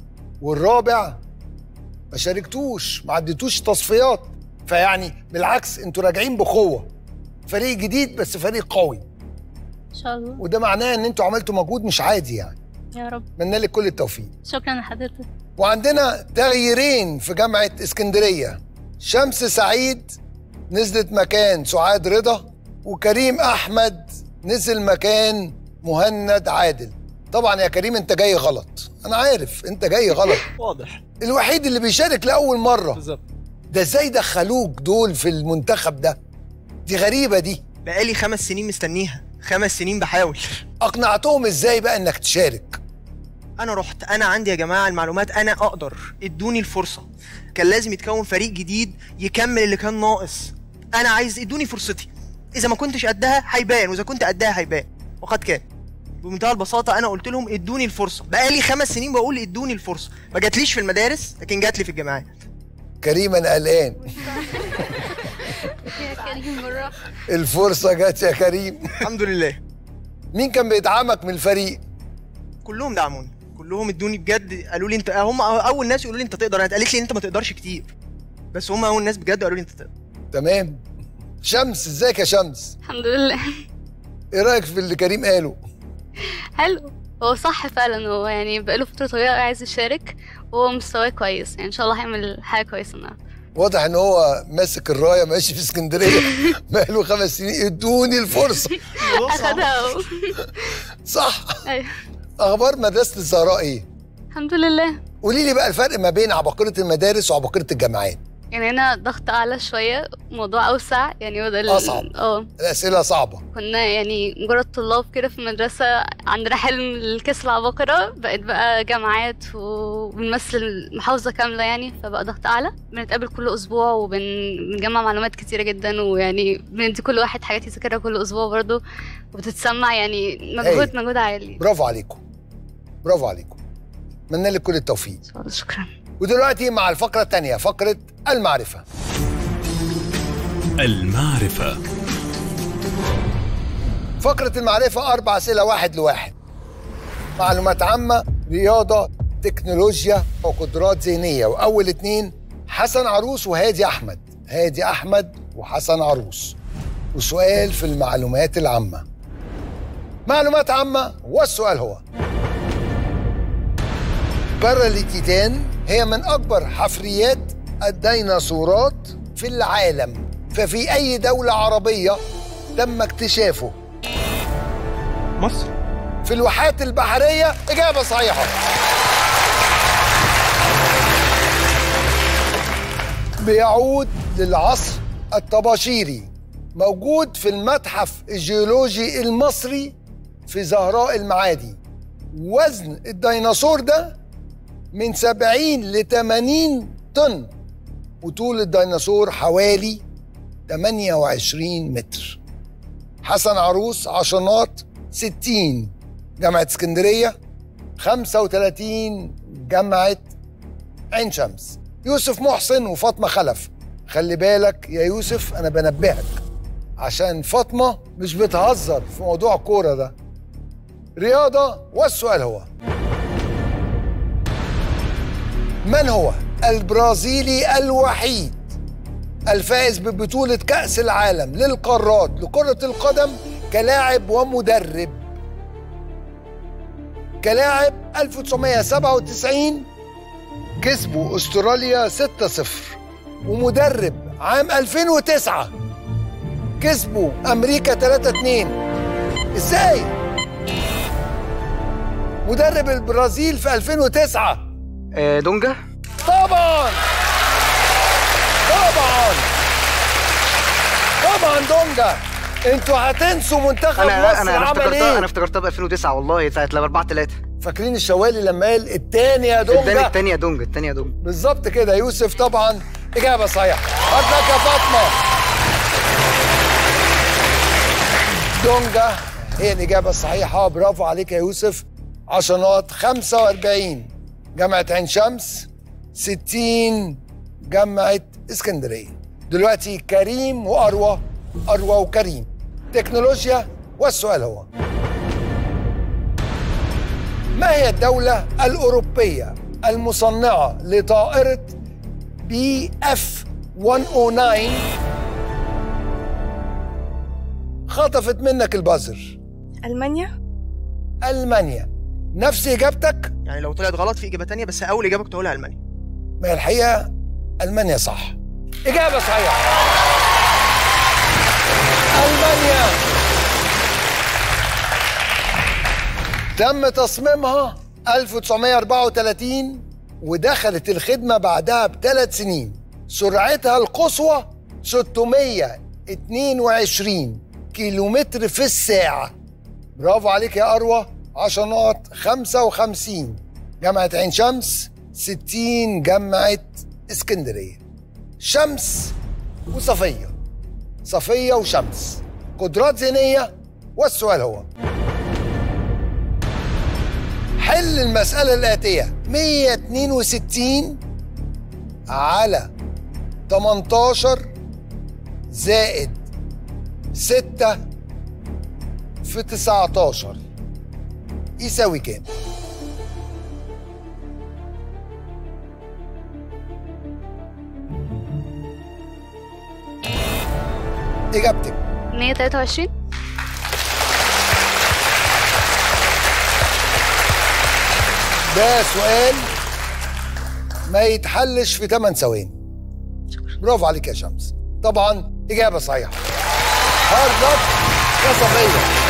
Speaker 2: والرابع ما شاركتوش ما عدتوش تصفيات فيعني بالعكس انتوا راجعين بقوة فريق جديد بس فريق قوي
Speaker 15: إن شاء الله
Speaker 2: وده معناه ان انتوا عملتوا مجهود مش عادي يعني
Speaker 15: يا رب
Speaker 2: اتمنى لك كل التوفيق
Speaker 15: شكرا لحضرتك
Speaker 2: وعندنا تغييرين في جامعة اسكندرية شمس سعيد نزلت مكان سعاد رضا وكريم أحمد نزل مكان مهند عادل طبعا يا كريم انت جاي غلط انا عارف انت جاي غلط
Speaker 16: واضح
Speaker 2: الوحيد اللي بيشارك لأول مرة
Speaker 16: بالظبط
Speaker 2: ده ازاي دخلوك دول في المنتخب ده دي غريبة دي
Speaker 16: بقالي خمس سنين مستنيها خمس سنين بحاول
Speaker 2: اقنعتهم ازاي بقى انك تشارك
Speaker 16: انا رحت انا عندي يا جماعه المعلومات انا اقدر ادوني الفرصه كان لازم يتكون فريق جديد يكمل اللي كان ناقص انا عايز ادوني فرصتي اذا ما كنتش قدها هيبان واذا كنت قدها هيبان وقد كان بمنتهى البساطه انا قلت لهم ادوني الفرصه بقالي خمس سنين بقول ادوني الفرصه ما جاتليش في المدارس لكن جات لي في الجامعات
Speaker 2: كريم انا قلقان
Speaker 15: يا كريم بالراحة
Speaker 2: الفرصة جت يا كريم
Speaker 16: الحمد لله
Speaker 2: مين كان بيدعمك من الفريق
Speaker 16: كلهم دعموني كلهم ادوني بجد قالوا لي انت هم اول ناس يقولوا لي انت تقدر انا اتقالت لي انت ما تقدرش كتير بس هم اول ناس بجد قالوا لي انت تقدر
Speaker 2: تمام شمس ازيك يا شمس
Speaker 15: الحمد لله
Speaker 2: ايه رايك في اللي كريم قاله
Speaker 17: حلو هو صح فعلا هو يعني بقاله فترة طويلة أوي عايز يشارك وهو مستواه كويس يعني إن شاء الله هيعمل حاجة كويسة النهاردة
Speaker 2: واضح ان هو ماسك الرايه ماشي في اسكندريه بقاله خمس سنين ادوني الفرصه
Speaker 17: أخدها أهو.
Speaker 2: صح
Speaker 17: أيوة
Speaker 2: اخبار مدرسه الزهراء ايه
Speaker 17: الحمد لله
Speaker 2: قولي لي بقى الفرق ما بين عباقره المدارس وعباقره الجامعات
Speaker 17: يعني هنا ضغط أعلى شوية موضوع أوسع يعني بدل
Speaker 2: أصعب.
Speaker 17: اه
Speaker 2: الاسئله صعبه
Speaker 17: كنا يعني مجرد طلاب كده في المدرسة عندنا حلم الكاس العباقرة بقت بقى جامعات وبنمثل محافظة كاملة يعني فبقى ضغط أعلى بنتقابل كل أسبوع وبنجمع معلومات كتيرة جدا ويعني بندي كل واحد حاجات يذاكرها كل أسبوع برضه وبتتسمع يعني مجهود
Speaker 2: هايل.
Speaker 17: مجهود عالي
Speaker 2: برافو عليكم برافو عليكم اتمنى لك كل التوفيق
Speaker 17: شكرا
Speaker 2: ودلوقتي مع الفقره الثانيه فقره المعرفه
Speaker 18: المعرفة
Speaker 2: فقرة المعرفة أربع أسئلة واحد لواحد معلومات عامة رياضة تكنولوجيا وقدرات ذهنية وأول اتنين حسن عروس وهادي أحمد هادي أحمد وحسن عروس وسؤال في المعلومات العامة معلومات عامة والسؤال هو قارة التيتان هي من أكبر حفريات الديناصورات في العالم ففي أي دولة عربية تم اكتشافه
Speaker 5: مصر
Speaker 2: في الواحات البحرية إجابة صحيحة بيعود للعصر الطباشيري موجود في المتحف الجيولوجي المصري في زهراء المعادي وزن الديناصور ده من 70 ل 80 طن وطول الديناصور حوالي 28 متر حسن عروس عشرات 60 جامعة اسكندرية 35 جامعة عين شمس يوسف محسن وفاطمة خلف خلي بالك يا يوسف أنا بنبهك عشان فاطمة مش بتهزر في موضوع الكورة ده رياضة والسؤال هو من هو البرازيلي الوحيد الفائز ببطولة كأس العالم للقارات لكرة القدم كلاعب ومدرب كلاعب 1997 كسبوا استراليا 6-0 ومدرب عام 2009 كسبوا امريكا 3-2 ازاي مدرب البرازيل في 2009
Speaker 16: آه، دونجا
Speaker 2: طبعا طبعا طبعا دونجا انتوا هتنسوا منتخب
Speaker 16: انا
Speaker 2: مصر
Speaker 16: انا انا
Speaker 2: عمل
Speaker 16: افتكرتها
Speaker 2: ايه
Speaker 16: انا افتكرتها ب 2009 والله ساعه لما 4 3
Speaker 2: فاكرين الشوالي لما قال التاني يا دونجا
Speaker 16: الثاني الثاني يا دونجا الثاني يا دونجا
Speaker 2: بالظبط كده يوسف طبعا إجابة صحيحة هات لك يا فاطمة دونجا هي الإجابة الصحيحة برافو عليك يا يوسف عشرات 45 جامعة عين شمس 60 جامعة اسكندرية دلوقتي كريم وأروى أروى وكريم تكنولوجيا والسؤال هو ما هي الدولة الأوروبية المصنعة لطائرة بي اف 109 خطفت منك البازر
Speaker 14: ألمانيا
Speaker 2: ألمانيا نفس إجابتك
Speaker 16: يعني لو طلعت غلط في اجابه تانية بس اول اجابه كنت هقولها المانيا
Speaker 2: ما هي الحقيقة ألمانيا صح إجابة صحيحة ألمانيا تم تصميمها 1934 ودخلت الخدمة بعدها بثلاث سنين سرعتها القصوى 622 كيلومتر في الساعة برافو عليك يا أروى عشرات 55 جامعة عين شمس 60 جامعة اسكندرية شمس وصفية صفية وشمس قدرات ذهنية والسؤال هو حل المسألة الآتية 162 على 18 زائد 6 في 19 يساوي كام؟ إجابتك
Speaker 17: 123
Speaker 2: ده سؤال ما يتحلش في 8 ثواني برافو عليك يا شمس طبعا إجابة صحيحة هارد لك كصبية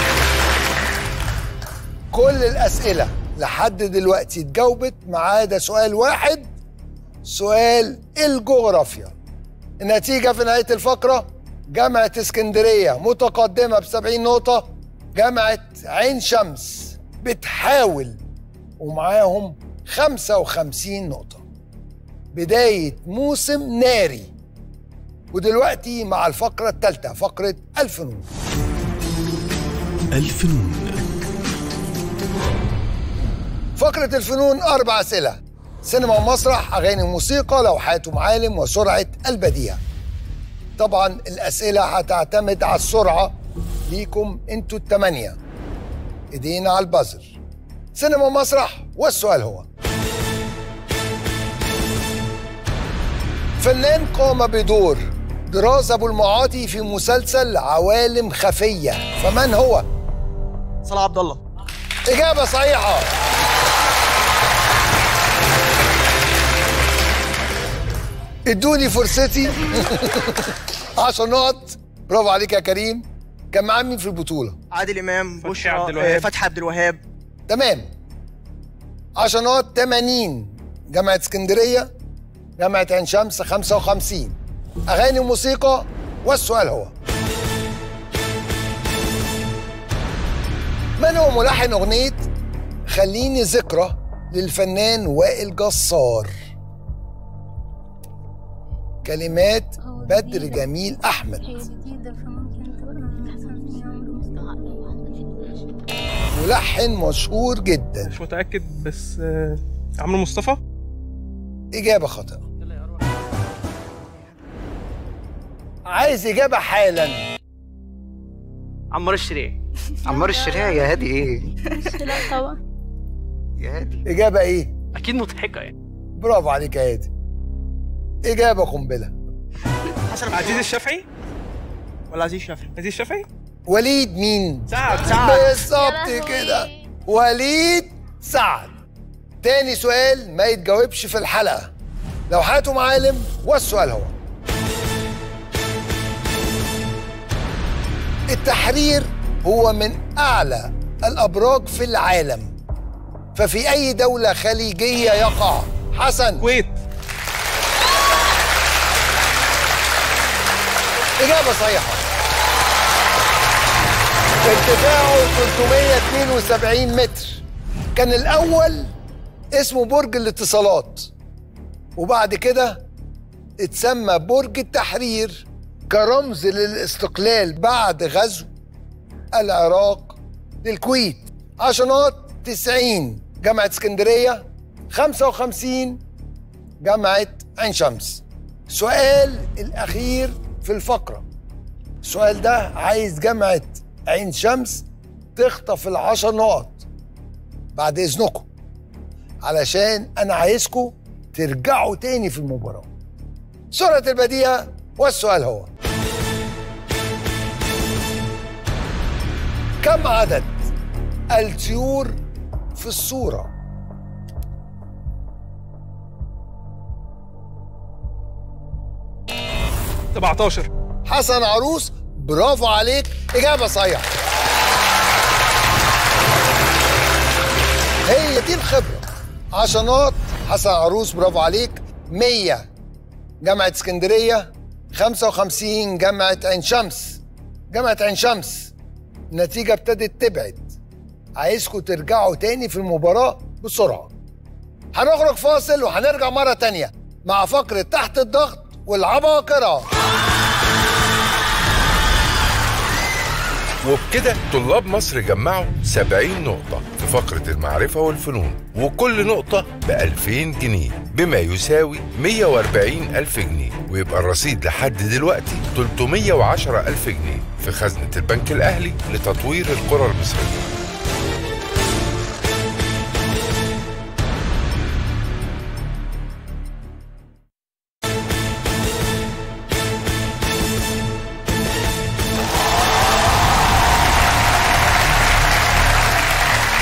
Speaker 2: كل الأسئلة لحد دلوقتي اتجاوبت ما عدا سؤال واحد سؤال الجغرافيا النتيجة في نهاية الفقرة جامعة اسكندرية متقدمة ب 70 نقطة جامعة عين شمس بتحاول ومعاهم 55 نقطة بداية موسم ناري ودلوقتي مع الفقرة الثالثة فقرة الفنون
Speaker 18: الفنون
Speaker 2: فقرة الفنون أربع أسئلة سينما ومسرح أغاني وموسيقى لوحات ومعالم وسرعة البديهة طبعا الأسئلة هتعتمد على السرعة ليكم انتوا التمانية ايدينا على البازر سينما ومسرح والسؤال هو فنان قام بدور دراز أبو المعاطي في مسلسل عوالم خفية فمن هو؟
Speaker 16: صلاح عبد الله
Speaker 2: إجابة صحيحة ادوني فرصتي 10 نقط برافو عليك يا كريم كان معاه مين في البطولة؟
Speaker 16: عادل امام
Speaker 2: عبد
Speaker 16: بشرى
Speaker 2: الوهاب.
Speaker 16: آه، فتحي عبد الوهاب
Speaker 2: تمام 10 نقط 80 جامعة اسكندرية جامعة عين شمس 55 أغاني وموسيقى والسؤال هو من هو ملحن أغنية خليني ذكرى للفنان وائل جسار كلمات بدر جميل أحمد ملحن مشهور جدا
Speaker 5: مش متاكد بس آه، عمرو مصطفى
Speaker 2: إجابة خاطئة عايز إجابة حالا
Speaker 13: عمار الشريعي
Speaker 12: عمار الشريعي يا هادي ايه
Speaker 15: لا طبعا
Speaker 12: يا هادي
Speaker 2: إجابة إيه؟
Speaker 13: اكيد مضحكه يعني
Speaker 2: برافو عليك يا هادي إجابة قنبلة
Speaker 16: حسن
Speaker 5: عزيز الشافعي
Speaker 16: ولا عزيز الشافعي
Speaker 5: عزيز الشافعي
Speaker 2: وليد مين؟
Speaker 5: سعد
Speaker 16: سعد.
Speaker 2: بالظبط كده وليد سعد تاني سؤال ما يتجاوبش في الحلقة لوحات ومعالم والسؤال هو التحرير هو من أعلى الأبراج في العالم ففي أي دولة خليجية يقع حسن
Speaker 5: الكويت
Speaker 2: إجابة صحيحة ارتفاعه 372 متر كان الأول اسمه برج الاتصالات وبعد كده اتسمى برج التحرير كرمز للاستقلال بعد غزو العراق للكويت عشرات 90 جامعة اسكندرية 55 جامعة عين شمس سؤال الأخير في الفقرة السؤال ده عايز جامعة عين شمس تخطف العشر نقط بعد إذنكم علشان أنا عايزكم ترجعوا تاني في المباراة سرعة البديهة والسؤال هو كم عدد الطيور في الصورة؟
Speaker 5: سبعتاشر
Speaker 2: حسن عروس برافو عليك إجابة صحيحة هي دي الخبرة عشرات حسن عروس برافو عليك 100 جامعة اسكندرية 55 جامعة عين شمس جامعة عين شمس النتيجة ابتدت تبعد عايزكم ترجعوا تاني في المباراة بسرعة هنخرج فاصل وهنرجع مرة تانية مع فقرة تحت الضغط والعباقرة
Speaker 3: وبكده طلاب مصر جمعوا 70 نقطة في فقرة المعرفة والفنون وكل نقطة ب 2000 جنيه بما يساوي 140 ألف جنيه ويبقى الرصيد لحد دلوقتي 310 ألف جنيه في خزنة البنك الأهلي لتطوير القرى المصرية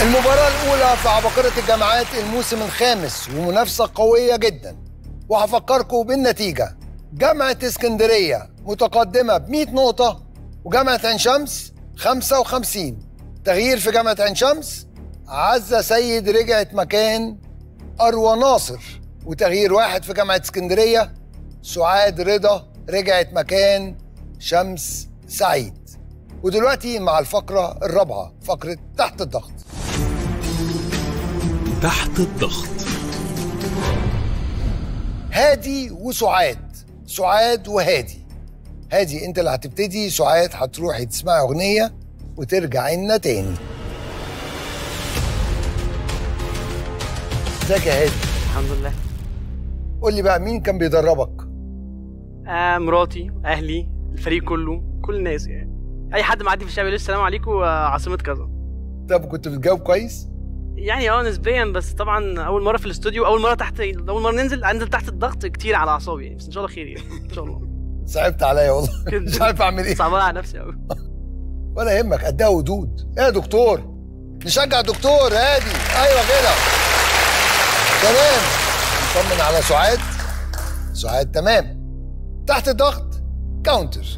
Speaker 2: المباراة الأولى في عباقرة الجامعات الموسم الخامس ومنافسة قوية جدا وهفكركم بالنتيجة جامعة اسكندرية متقدمة ب 100 نقطة وجامعة عين شمس 55 تغيير في جامعة عين شمس عزة سيد رجعت مكان أروى ناصر وتغيير واحد في جامعة اسكندرية سعاد رضا رجعت مكان شمس سعيد ودلوقتي مع الفقرة الرابعة فقرة تحت الضغط
Speaker 18: تحت الضغط
Speaker 2: هادي وسعاد سعاد وهادي هادي انت اللي هتبتدي سعاد هتروحي تسمعي اغنيه وترجعي لنا تاني ازيك يا هادي
Speaker 13: الحمد لله
Speaker 2: قول لي بقى مين كان بيدربك
Speaker 13: آه مراتي اهلي الفريق كله كل الناس يعني اي حد معدي في الشارع يقول لي السلام عليكم آه، عاصمه كذا
Speaker 2: طب كنت بتجاوب كويس
Speaker 13: يعني اه نسبيا بس طبعا اول مره في الاستوديو اول مره تحت اول مره ننزل انزل تحت الضغط كتير على اعصابي يعني بس ان شاء الله خير يعني ان شاء الله
Speaker 2: صعبت عليا والله مش عارف اعمل ايه
Speaker 13: صعبان على نفسي قوي
Speaker 2: ولا يهمك قدها ودود ايه يا دكتور نشجع دكتور هادي ايوه كده تمام نطمن على سعاد سعاد تمام تحت الضغط كاونتر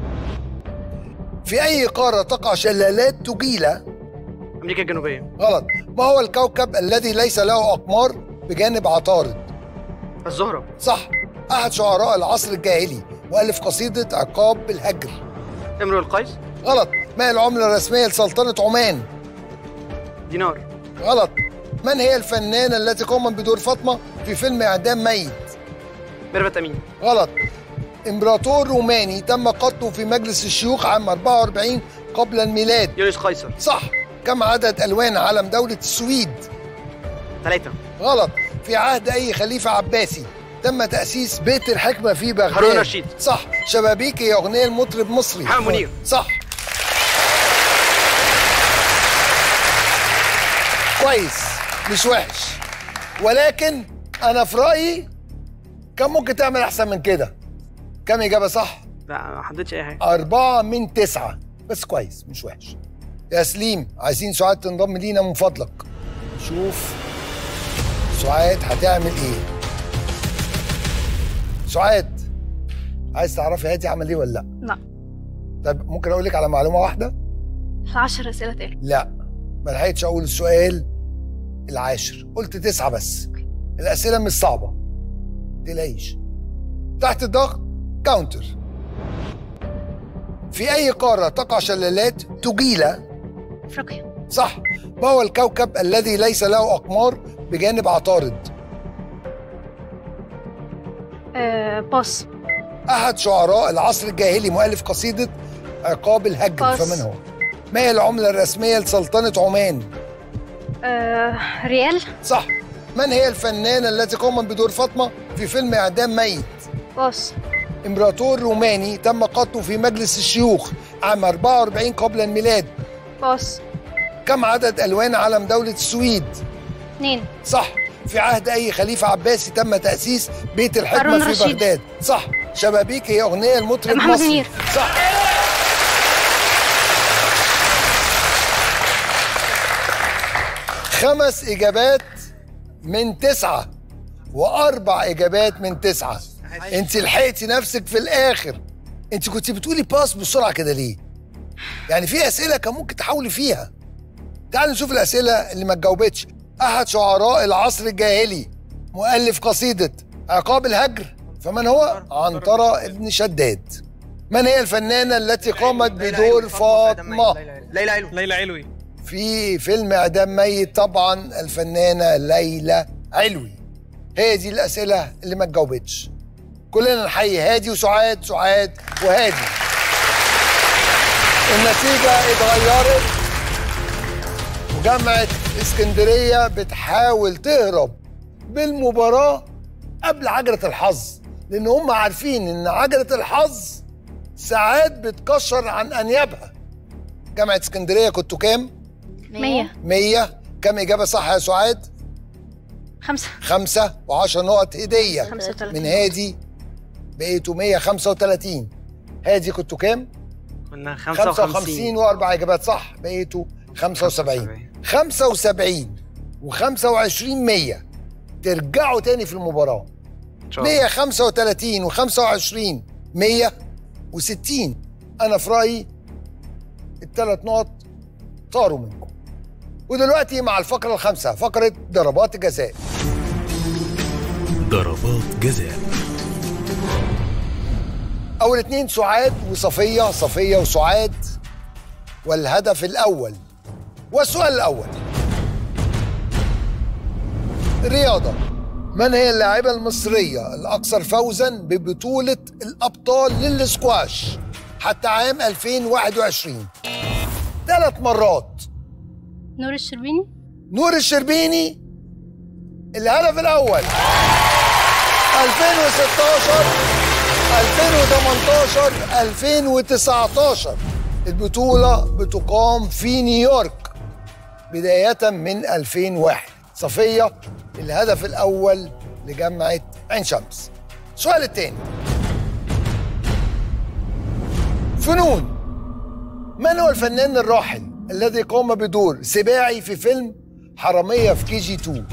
Speaker 2: في اي قاره تقع شلالات تجيله
Speaker 13: امريكا الجنوبيه
Speaker 2: غلط ما هو الكوكب الذي ليس له اقمار بجانب عطارد
Speaker 13: الزهره
Speaker 2: صح احد شعراء العصر الجاهلي مؤلف قصيده عقاب بالهجر
Speaker 13: امرؤ القيس
Speaker 2: غلط ما هي العمله الرسميه لسلطنه عمان
Speaker 13: دينار
Speaker 2: غلط من هي الفنانه التي قامت بدور فاطمه في فيلم اعدام ميت
Speaker 13: ميرفت امين
Speaker 2: غلط امبراطور روماني تم قتله في مجلس الشيوخ عام 44 قبل الميلاد
Speaker 13: يوليوس قيصر
Speaker 2: صح كم عدد الوان علم دوله السويد
Speaker 13: ثلاثة
Speaker 2: غلط في عهد اي خليفه عباسي تم تاسيس بيت الحكمه في بغداد
Speaker 13: هارون رشيد.
Speaker 2: صح شبابيك هي اغنيه المطرب مصري
Speaker 13: محمد منير.
Speaker 2: صح كويس مش وحش ولكن انا في رايي كان ممكن تعمل احسن من كده كم اجابه صح
Speaker 13: لا ما حددتش اي حاجه
Speaker 2: أربعة من تسعة بس كويس مش وحش يا سليم عايزين سعاد تنضم لينا من فضلك شوف سعاد هتعمل ايه سعاد عايز تعرفي هادي عمل ايه ولا لا
Speaker 8: لا
Speaker 2: طب ممكن اقول لك على معلومه واحده
Speaker 8: في 10 اسئله تاني
Speaker 2: لا ما لحقتش اقول السؤال العاشر قلت تسعة بس الاسئله مش صعبه تلاقيش تحت الضغط كاونتر في اي قاره تقع شلالات تجيله
Speaker 8: افريقيا
Speaker 2: صح ما هو الكوكب الذي ليس له اقمار بجانب عطارد
Speaker 8: آه باص
Speaker 2: احد شعراء العصر الجاهلي مؤلف قصيده عقاب الهجر
Speaker 8: باص.
Speaker 2: فمن هو ما هي العمله الرسميه لسلطنه عمان
Speaker 8: آه ريال
Speaker 2: صح من هي الفنانه التي قامت بدور فاطمه في فيلم اعدام ميت
Speaker 8: باص
Speaker 2: امبراطور روماني تم قتله في مجلس الشيوخ عام 44 قبل الميلاد
Speaker 8: باص
Speaker 2: كم عدد الوان علم دوله السويد
Speaker 8: اثنين
Speaker 2: صح في عهد اي خليفه عباسي تم تاسيس بيت
Speaker 8: هارون
Speaker 2: الحكمه في
Speaker 8: رشيد.
Speaker 2: بغداد صح شبابيك هي اغنيه المطرب
Speaker 8: محمد
Speaker 2: مصري
Speaker 8: منير.
Speaker 2: صح خمس اجابات من تسعه واربع اجابات من تسعه انت لحقتي نفسك في الاخر انت كنت بتقولي باس بسرعه كده ليه يعني في اسئله كان ممكن تحاولي فيها تعال نشوف الاسئله اللي ما اتجاوبتش احد شعراء العصر الجاهلي مؤلف قصيده عقاب الهجر فمن هو عنترة ابن شداد من هي الفنانة التي قامت بدور فاطمة
Speaker 16: ليلى علوي
Speaker 5: ليلى علوي
Speaker 2: في فيلم إعدام ميت طبعا الفنانة ليلى علوي هي دي الأسئلة اللي ما اتجاوبتش كلنا نحيي هادي وسعاد سعاد وهادي النتيجة اتغيرت وجامعة اسكندرية بتحاول تهرب بالمباراة قبل عجلة الحظ لأن هم عارفين إن عجلة الحظ ساعات بتكشر عن أنيابها جامعة اسكندرية كنتوا كام؟
Speaker 8: مية
Speaker 2: مية كم إجابة صح يا سعاد؟
Speaker 8: خمسة
Speaker 2: خمسة وعشر نقط هدية
Speaker 8: خمسة وتلاتين
Speaker 2: من هادي بقيتوا 135 هادي كنتوا كام؟
Speaker 13: كنا
Speaker 2: 55
Speaker 13: 55
Speaker 2: واربع اجابات صح بقيتوا 75 75 و25 100 ترجعوا تاني في المباراه
Speaker 16: شاء الله.
Speaker 2: 135 و25 160 انا في رايي الثلاث نقط طاروا منكم ودلوقتي مع الفقره الخامسه فقره ضربات الجزاء
Speaker 18: ضربات جزاء
Speaker 2: اول اتنين سعاد وصفيه صفيه وسعاد والهدف الاول والسؤال الاول رياضه من هي اللاعبه المصريه الاكثر فوزا ببطوله الابطال للسكواش حتى عام 2021 ثلاث مرات
Speaker 15: نور الشربيني
Speaker 2: نور الشربيني الهدف الاول 2016 2018 2019 البطولة بتقام في نيويورك بداية من 2001 صفية الهدف الأول لجامعة عين شمس السؤال الثاني فنون من هو الفنان الراحل الذي قام بدور سباعي في فيلم حرامية في كي جي 2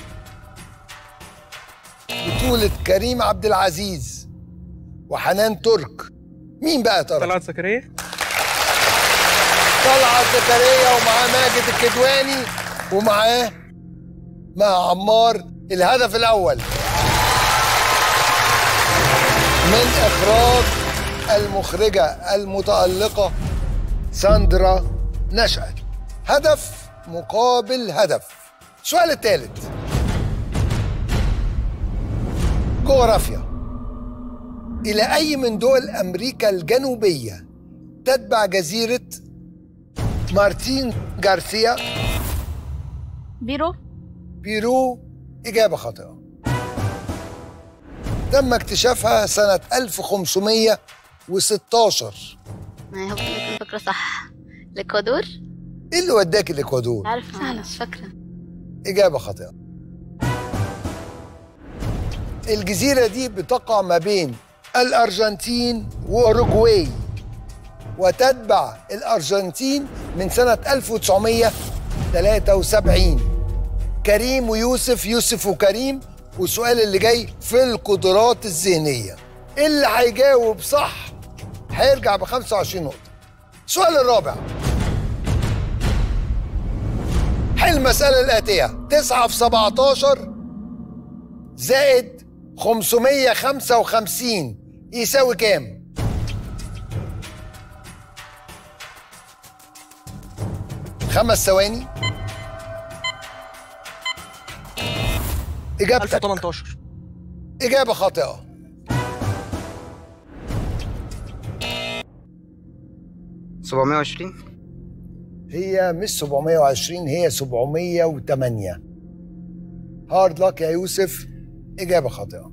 Speaker 2: بطولة كريم عبد العزيز وحنان ترك مين بقى يا ترى؟
Speaker 5: طلعت زكريا
Speaker 2: طلعت زكريا ومعاه ماجد الكدواني ومعاه مع عمار الهدف الأول من إخراج المخرجة المتألقة ساندرا نشأت هدف مقابل هدف السؤال الثالث جغرافيا إلى أي من دول أمريكا الجنوبية تتبع جزيرة مارتين جارسيا
Speaker 15: بيرو
Speaker 2: بيرو إجابة خاطئة تم اكتشافها سنة 1516
Speaker 17: ما هو ممكن فاكرة صح الإكوادور
Speaker 2: إيه اللي وداك الإكوادور؟
Speaker 17: عارفة مش فاكرة
Speaker 2: إجابة خاطئة الجزيرة دي بتقع ما بين الأرجنتين وأوروجواي وتتبع الأرجنتين من سنة 1973 كريم ويوسف يوسف وكريم والسؤال اللي جاي في القدرات الذهنية اللي هيجاوب صح هيرجع ب 25 نقطة السؤال الرابع حل المسألة الآتية 9 في 17 زائد 555 يساوي كام؟ خمس ثواني إجابتك
Speaker 16: 1018
Speaker 2: إجابة خاطئة
Speaker 12: سبعمية وعشرين
Speaker 2: هي مش 720 هي 708 هارد لك يا يوسف إجابة خاطئة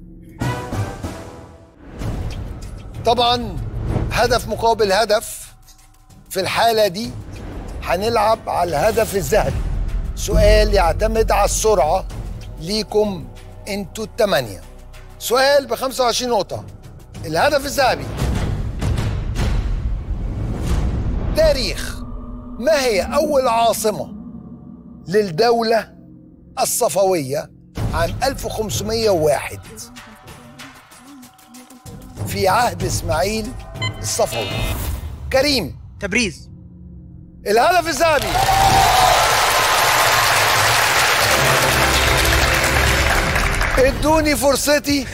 Speaker 2: طبعا هدف مقابل هدف في الحالة دي هنلعب على الهدف الذهبي سؤال يعتمد على السرعة ليكم انتوا التمانية سؤال ب 25 نقطة الهدف الذهبي تاريخ ما هي أول عاصمة للدولة الصفوية عام 1501 في عهد إسماعيل الصفوي كريم
Speaker 16: تبريز
Speaker 2: الهدف الذهبي ادوني فرصتي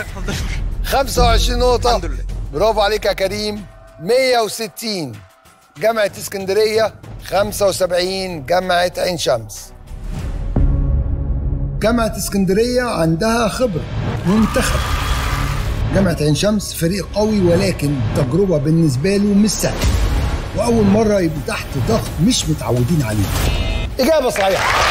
Speaker 2: 25 نقطة الحمد لله برافو عليك يا كريم 160 جامعة اسكندرية 75 جامعة عين شمس جامعة اسكندرية عندها خبرة منتخب جامعة عين شمس فريق قوي ولكن تجربة بالنسبة له مش سهلة وأول مرة يبقوا تحت ضغط مش متعودين عليه إجابة صحيحة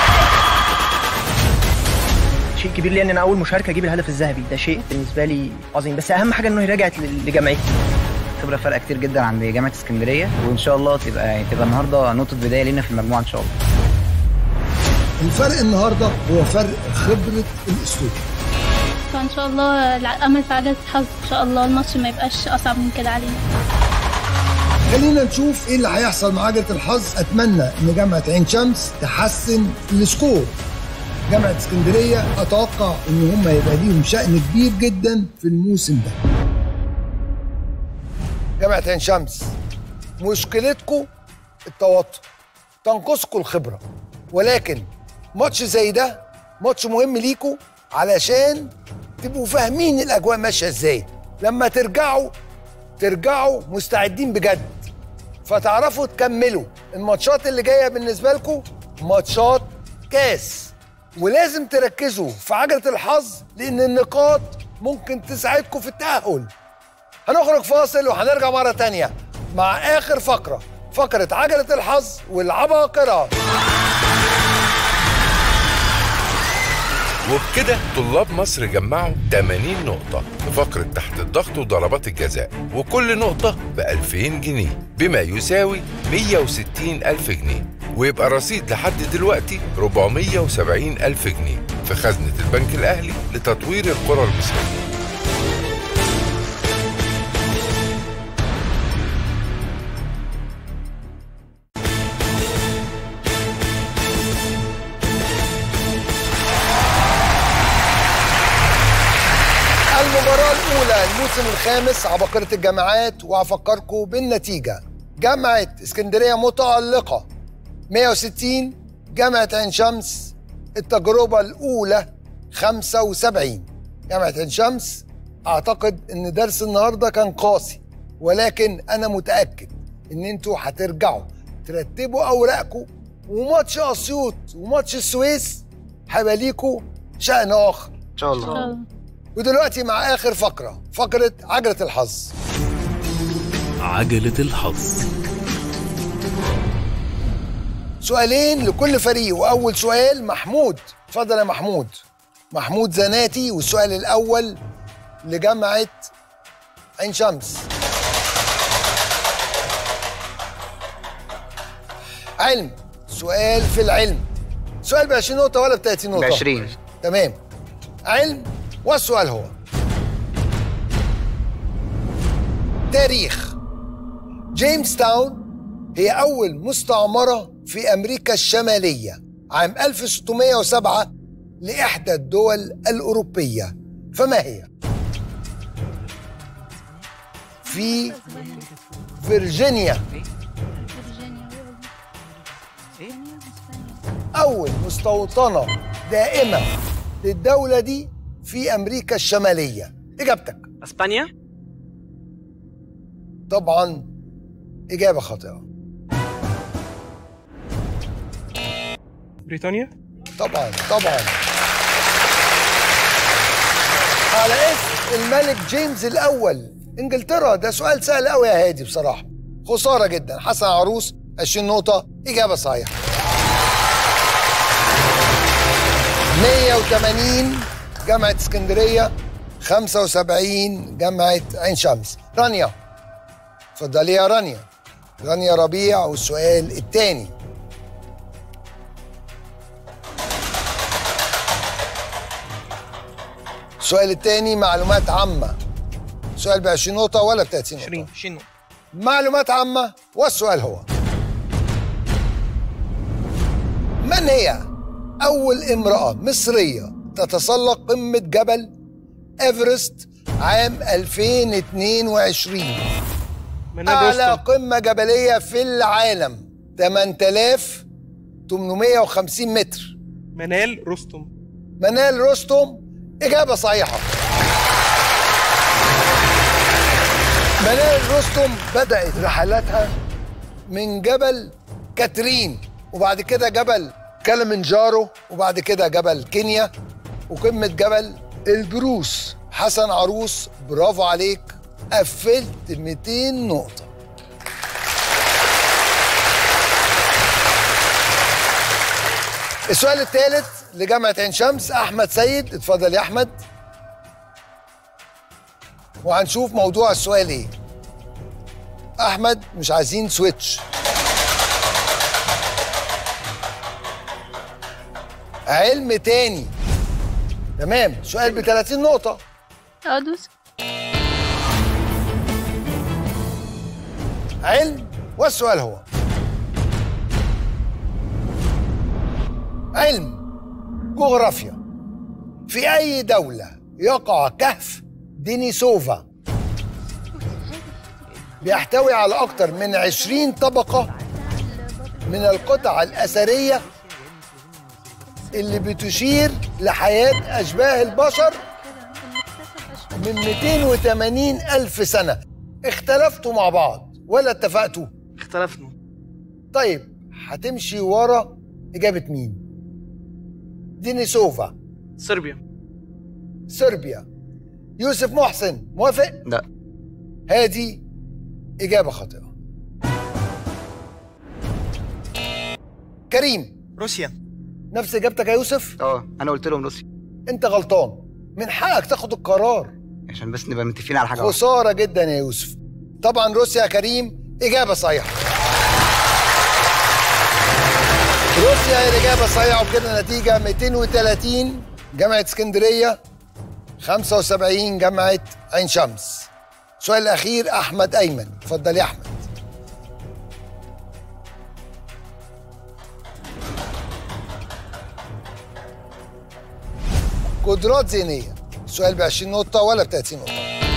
Speaker 16: شيء كبير لي ان انا اول مشاركه اجيب الهدف الذهبي ده شيء بالنسبه لي عظيم بس اهم حاجه انه هي رجعت ل- لجامعتي
Speaker 12: خبرة فارقة كتير جدا عند جامعة اسكندرية وإن شاء الله تبقى تبقى النهاردة نقطة بداية لينا في المجموعة إن شاء الله
Speaker 2: الفرق النهاردة هو فرق خبرة الأسلوب
Speaker 15: فان شاء الله الع- امل في عجله الحظ ان شاء الله الماتش ما يبقاش اصعب من كده علينا
Speaker 2: خلينا نشوف ايه اللي هيحصل مع عجله الحظ اتمنى ان جامعه عين شمس تحسن السكور جامعه اسكندريه اتوقع ان هم يبقى ليهم شان كبير جدا في الموسم ده جامعه عين شمس مشكلتكم التوتر تنقصكم الخبره ولكن ماتش زي ده ماتش مهم ليكم علشان تبقوا فاهمين الاجواء ماشيه ازاي لما ترجعوا ترجعوا مستعدين بجد فتعرفوا تكملوا الماتشات اللي جايه بالنسبه لكم ماتشات كاس ولازم تركزوا في عجله الحظ لان النقاط ممكن تساعدكم في التاهل هنخرج فاصل وهنرجع مره تانية مع اخر فقره فقره عجله الحظ والعباقره
Speaker 3: وبكده طلاب مصر جمعوا 80 نقطة في فقرة تحت الضغط وضربات الجزاء وكل نقطة ب 2000 جنيه بما يساوي 160 ألف جنيه ويبقى رصيد لحد دلوقتي 470 ألف جنيه في خزنة البنك الأهلي لتطوير القرى المصرية
Speaker 2: المباراة الأولى الموسم الخامس عباقرة الجامعات وهفكركم بالنتيجة جامعة اسكندرية متألقة 160 جامعة عين شمس التجربة الأولى 75 جامعة عين شمس أعتقد إن درس النهاردة كان قاسي ولكن أنا متأكد إن أنتوا هترجعوا ترتبوا أوراقكم وماتش أسيوط وماتش السويس هيبقى ليكوا شأن آخر إن
Speaker 16: شاء الله
Speaker 2: ودلوقتي مع آخر فقرة فقرة عجلة الحظ
Speaker 18: عجلة الحظ
Speaker 2: سؤالين لكل فريق وأول سؤال محمود اتفضل يا محمود محمود زناتي والسؤال الأول لجامعة عين شمس علم سؤال في العلم سؤال ب 20 نقطة ولا ب 30 نقطة؟
Speaker 12: ب 20
Speaker 2: تمام علم والسؤال هو تاريخ جيمس تاون هي أول مستعمرة في أمريكا الشمالية عام 1607 لإحدى الدول الأوروبية فما هي؟ في فيرجينيا أول مستوطنة دائمة للدولة دي في أمريكا الشمالية إجابتك
Speaker 13: اسبانيا
Speaker 2: طبعا إجابة خاطئة
Speaker 5: بريطانيا
Speaker 2: طبعا طبعا على اسم الملك جيمس الأول إنجلترا ده سؤال سهل قوي يا هادي بصراحة خسارة جدا حسن عروس 20 نقطة إجابة صحيحة 180 جامعة اسكندرية 75 جامعة عين شمس رانيا اتفضلي يا رانيا رانيا ربيع والسؤال الثاني السؤال الثاني معلومات عامة سؤال ب 20 نقطة ولا ب 30 نقطة؟
Speaker 16: 20 20 نقطة
Speaker 2: معلومات عامة والسؤال هو من هي أول امرأة مصرية تتسلق قمة جبل إيفرست عام 2022
Speaker 5: منال
Speaker 2: أعلى
Speaker 5: رستم.
Speaker 2: قمة جبلية في العالم 8850 متر
Speaker 5: منال رستم
Speaker 2: منال رستم إجابة صحيحة منال رستم بدأت رحلاتها من جبل كاترين وبعد كده جبل كلمنجارو وبعد كده جبل كينيا وقمة جبل البروس حسن عروس برافو عليك قفلت 200 نقطة السؤال الثالث لجامعة عين شمس أحمد سيد اتفضل يا أحمد وهنشوف موضوع السؤال إيه أحمد مش عايزين سويتش علم تاني تمام سؤال ب 30 نقطة
Speaker 15: ادوس
Speaker 2: علم والسؤال هو علم جغرافيا في أي دولة يقع كهف دينيسوفا بيحتوي على أكثر من 20 طبقة من القطع الأثرية اللي بتشير لحياة أشباه البشر من 280 ألف سنة اختلفتوا مع بعض ولا اتفقتوا؟
Speaker 16: اختلفنا
Speaker 2: طيب هتمشي ورا إجابة مين؟ دينيسوفا
Speaker 16: صربيا
Speaker 2: صربيا يوسف محسن موافق؟
Speaker 12: لا
Speaker 2: هادي إجابة خاطئة كريم
Speaker 16: روسيا
Speaker 2: نفس إجابتك يا يوسف؟
Speaker 12: اه انا قلت لهم روسيا
Speaker 2: أنت غلطان من حقك تاخد القرار
Speaker 12: عشان بس نبقى متفقين على حاجه واحدة.
Speaker 2: خسارة جدا يا يوسف طبعا روسيا يا كريم إجابة صحيحة روسيا هي الإجابة الصحيحة وبكده نتيجة 230 جامعة اسكندرية 75 جامعة عين شمس السؤال الأخير أحمد أيمن اتفضل يا أحمد قدرات ذهنية سؤال ب 20 نقطة ولا ب 30 نقطة؟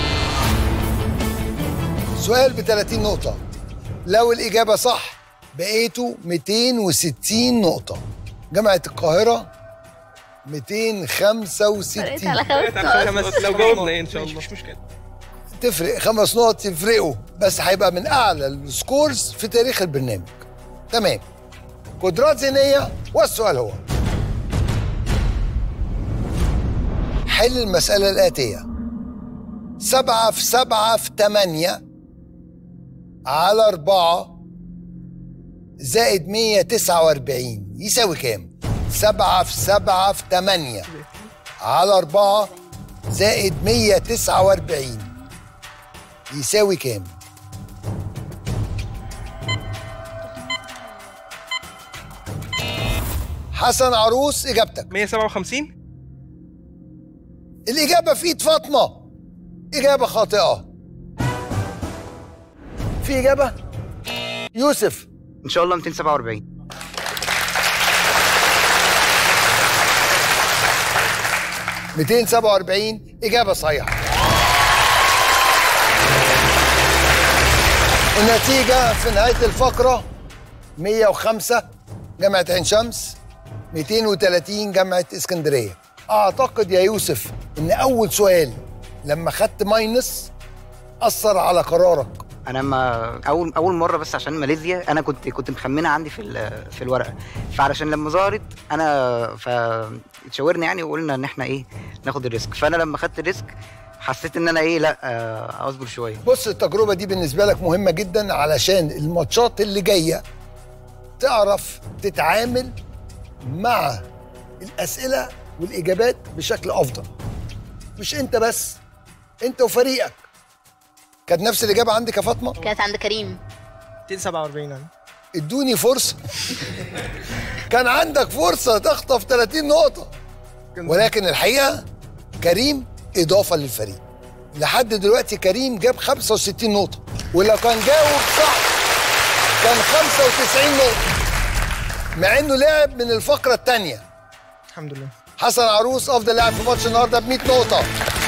Speaker 2: سؤال ب 30 نقطة لو الإجابة صح بقيتوا 260 نقطة جامعة القاهرة 265
Speaker 5: فرقت على خمس لو جاوبنا ايه ان شاء الله مش مشكله
Speaker 2: تفرق خمس نقط يفرقوا بس هيبقى من اعلى السكورز في تاريخ البرنامج تمام قدرات ذهنيه والسؤال هو حل المسألة الآتية سبعة في سبعة في تمانية على أربعة زائد مية تسعة وأربعين يساوي كام؟ سبعة في سبعة في تمانية على أربعة زائد مية تسعة وأربعين يساوي كام؟ حسن عروس إجابتك
Speaker 5: 157
Speaker 2: الإجابة في إيد فاطمة إجابة خاطئة في إجابة يوسف
Speaker 12: ان شاء الله 247
Speaker 2: 247 إجابة صحيحة النتيجة في نهاية الفقرة 105 جامعة عين شمس 230 جامعة اسكندرية أعتقد يا يوسف إن أول سؤال لما خدت ماينس أثر على قرارك
Speaker 12: انا ما اول اول مره بس عشان ماليزيا انا كنت كنت مخمنها عندي في ال- في الورقه فعلشان لما ظهرت انا فتشاورنا يعني وقلنا ان احنا ايه ناخد الريسك فانا لما خدت الريسك حسيت ان انا ايه لا آه، اصبر شويه
Speaker 2: بص التجربة دي بالنسبة لك مهمة جدا علشان الماتشات اللي جاية تعرف تتعامل مع الأسئلة والإجابات بشكل أفضل مش أنت بس أنت وفريقك كانت نفس الإجابة عندك يا فاطمة
Speaker 6: كانت عند كريم
Speaker 16: 247 يعني
Speaker 2: ادوني فرصة كان عندك فرصة تخطف 30 نقطة ولكن الحقيقة كريم إضافة للفريق لحد دلوقتي كريم جاب 65 نقطة ولو كان جاوب صح كان 95 نقطة مع إنه لعب من الفقرة الثانية
Speaker 16: الحمد لله
Speaker 2: حسن عروس أفضل لاعب في ماتش النهاردة ب 100 نقطة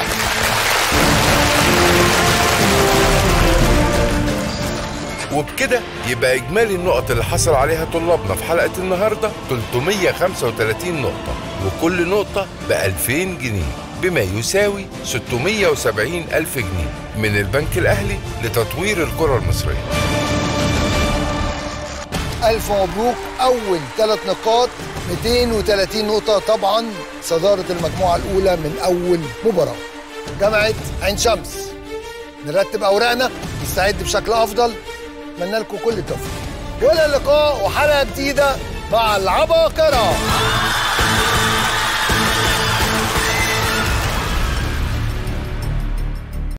Speaker 3: وبكده يبقى إجمالي النقط اللي حصل عليها طلابنا في حلقة النهاردة 335 نقطة وكل نقطة ب 2000 جنيه بما يساوي 670 ألف جنيه من البنك الأهلي لتطوير الكرة المصرية
Speaker 2: ألف مبروك أول ثلاث نقاط 230 نقطة طبعا صدارة المجموعة الأولى من أول مباراة جامعة عين شمس نرتب أوراقنا نستعد بشكل أفضل أتمنى لكم كل التوفيق وإلى اللقاء وحلقة جديدة مع العباقرة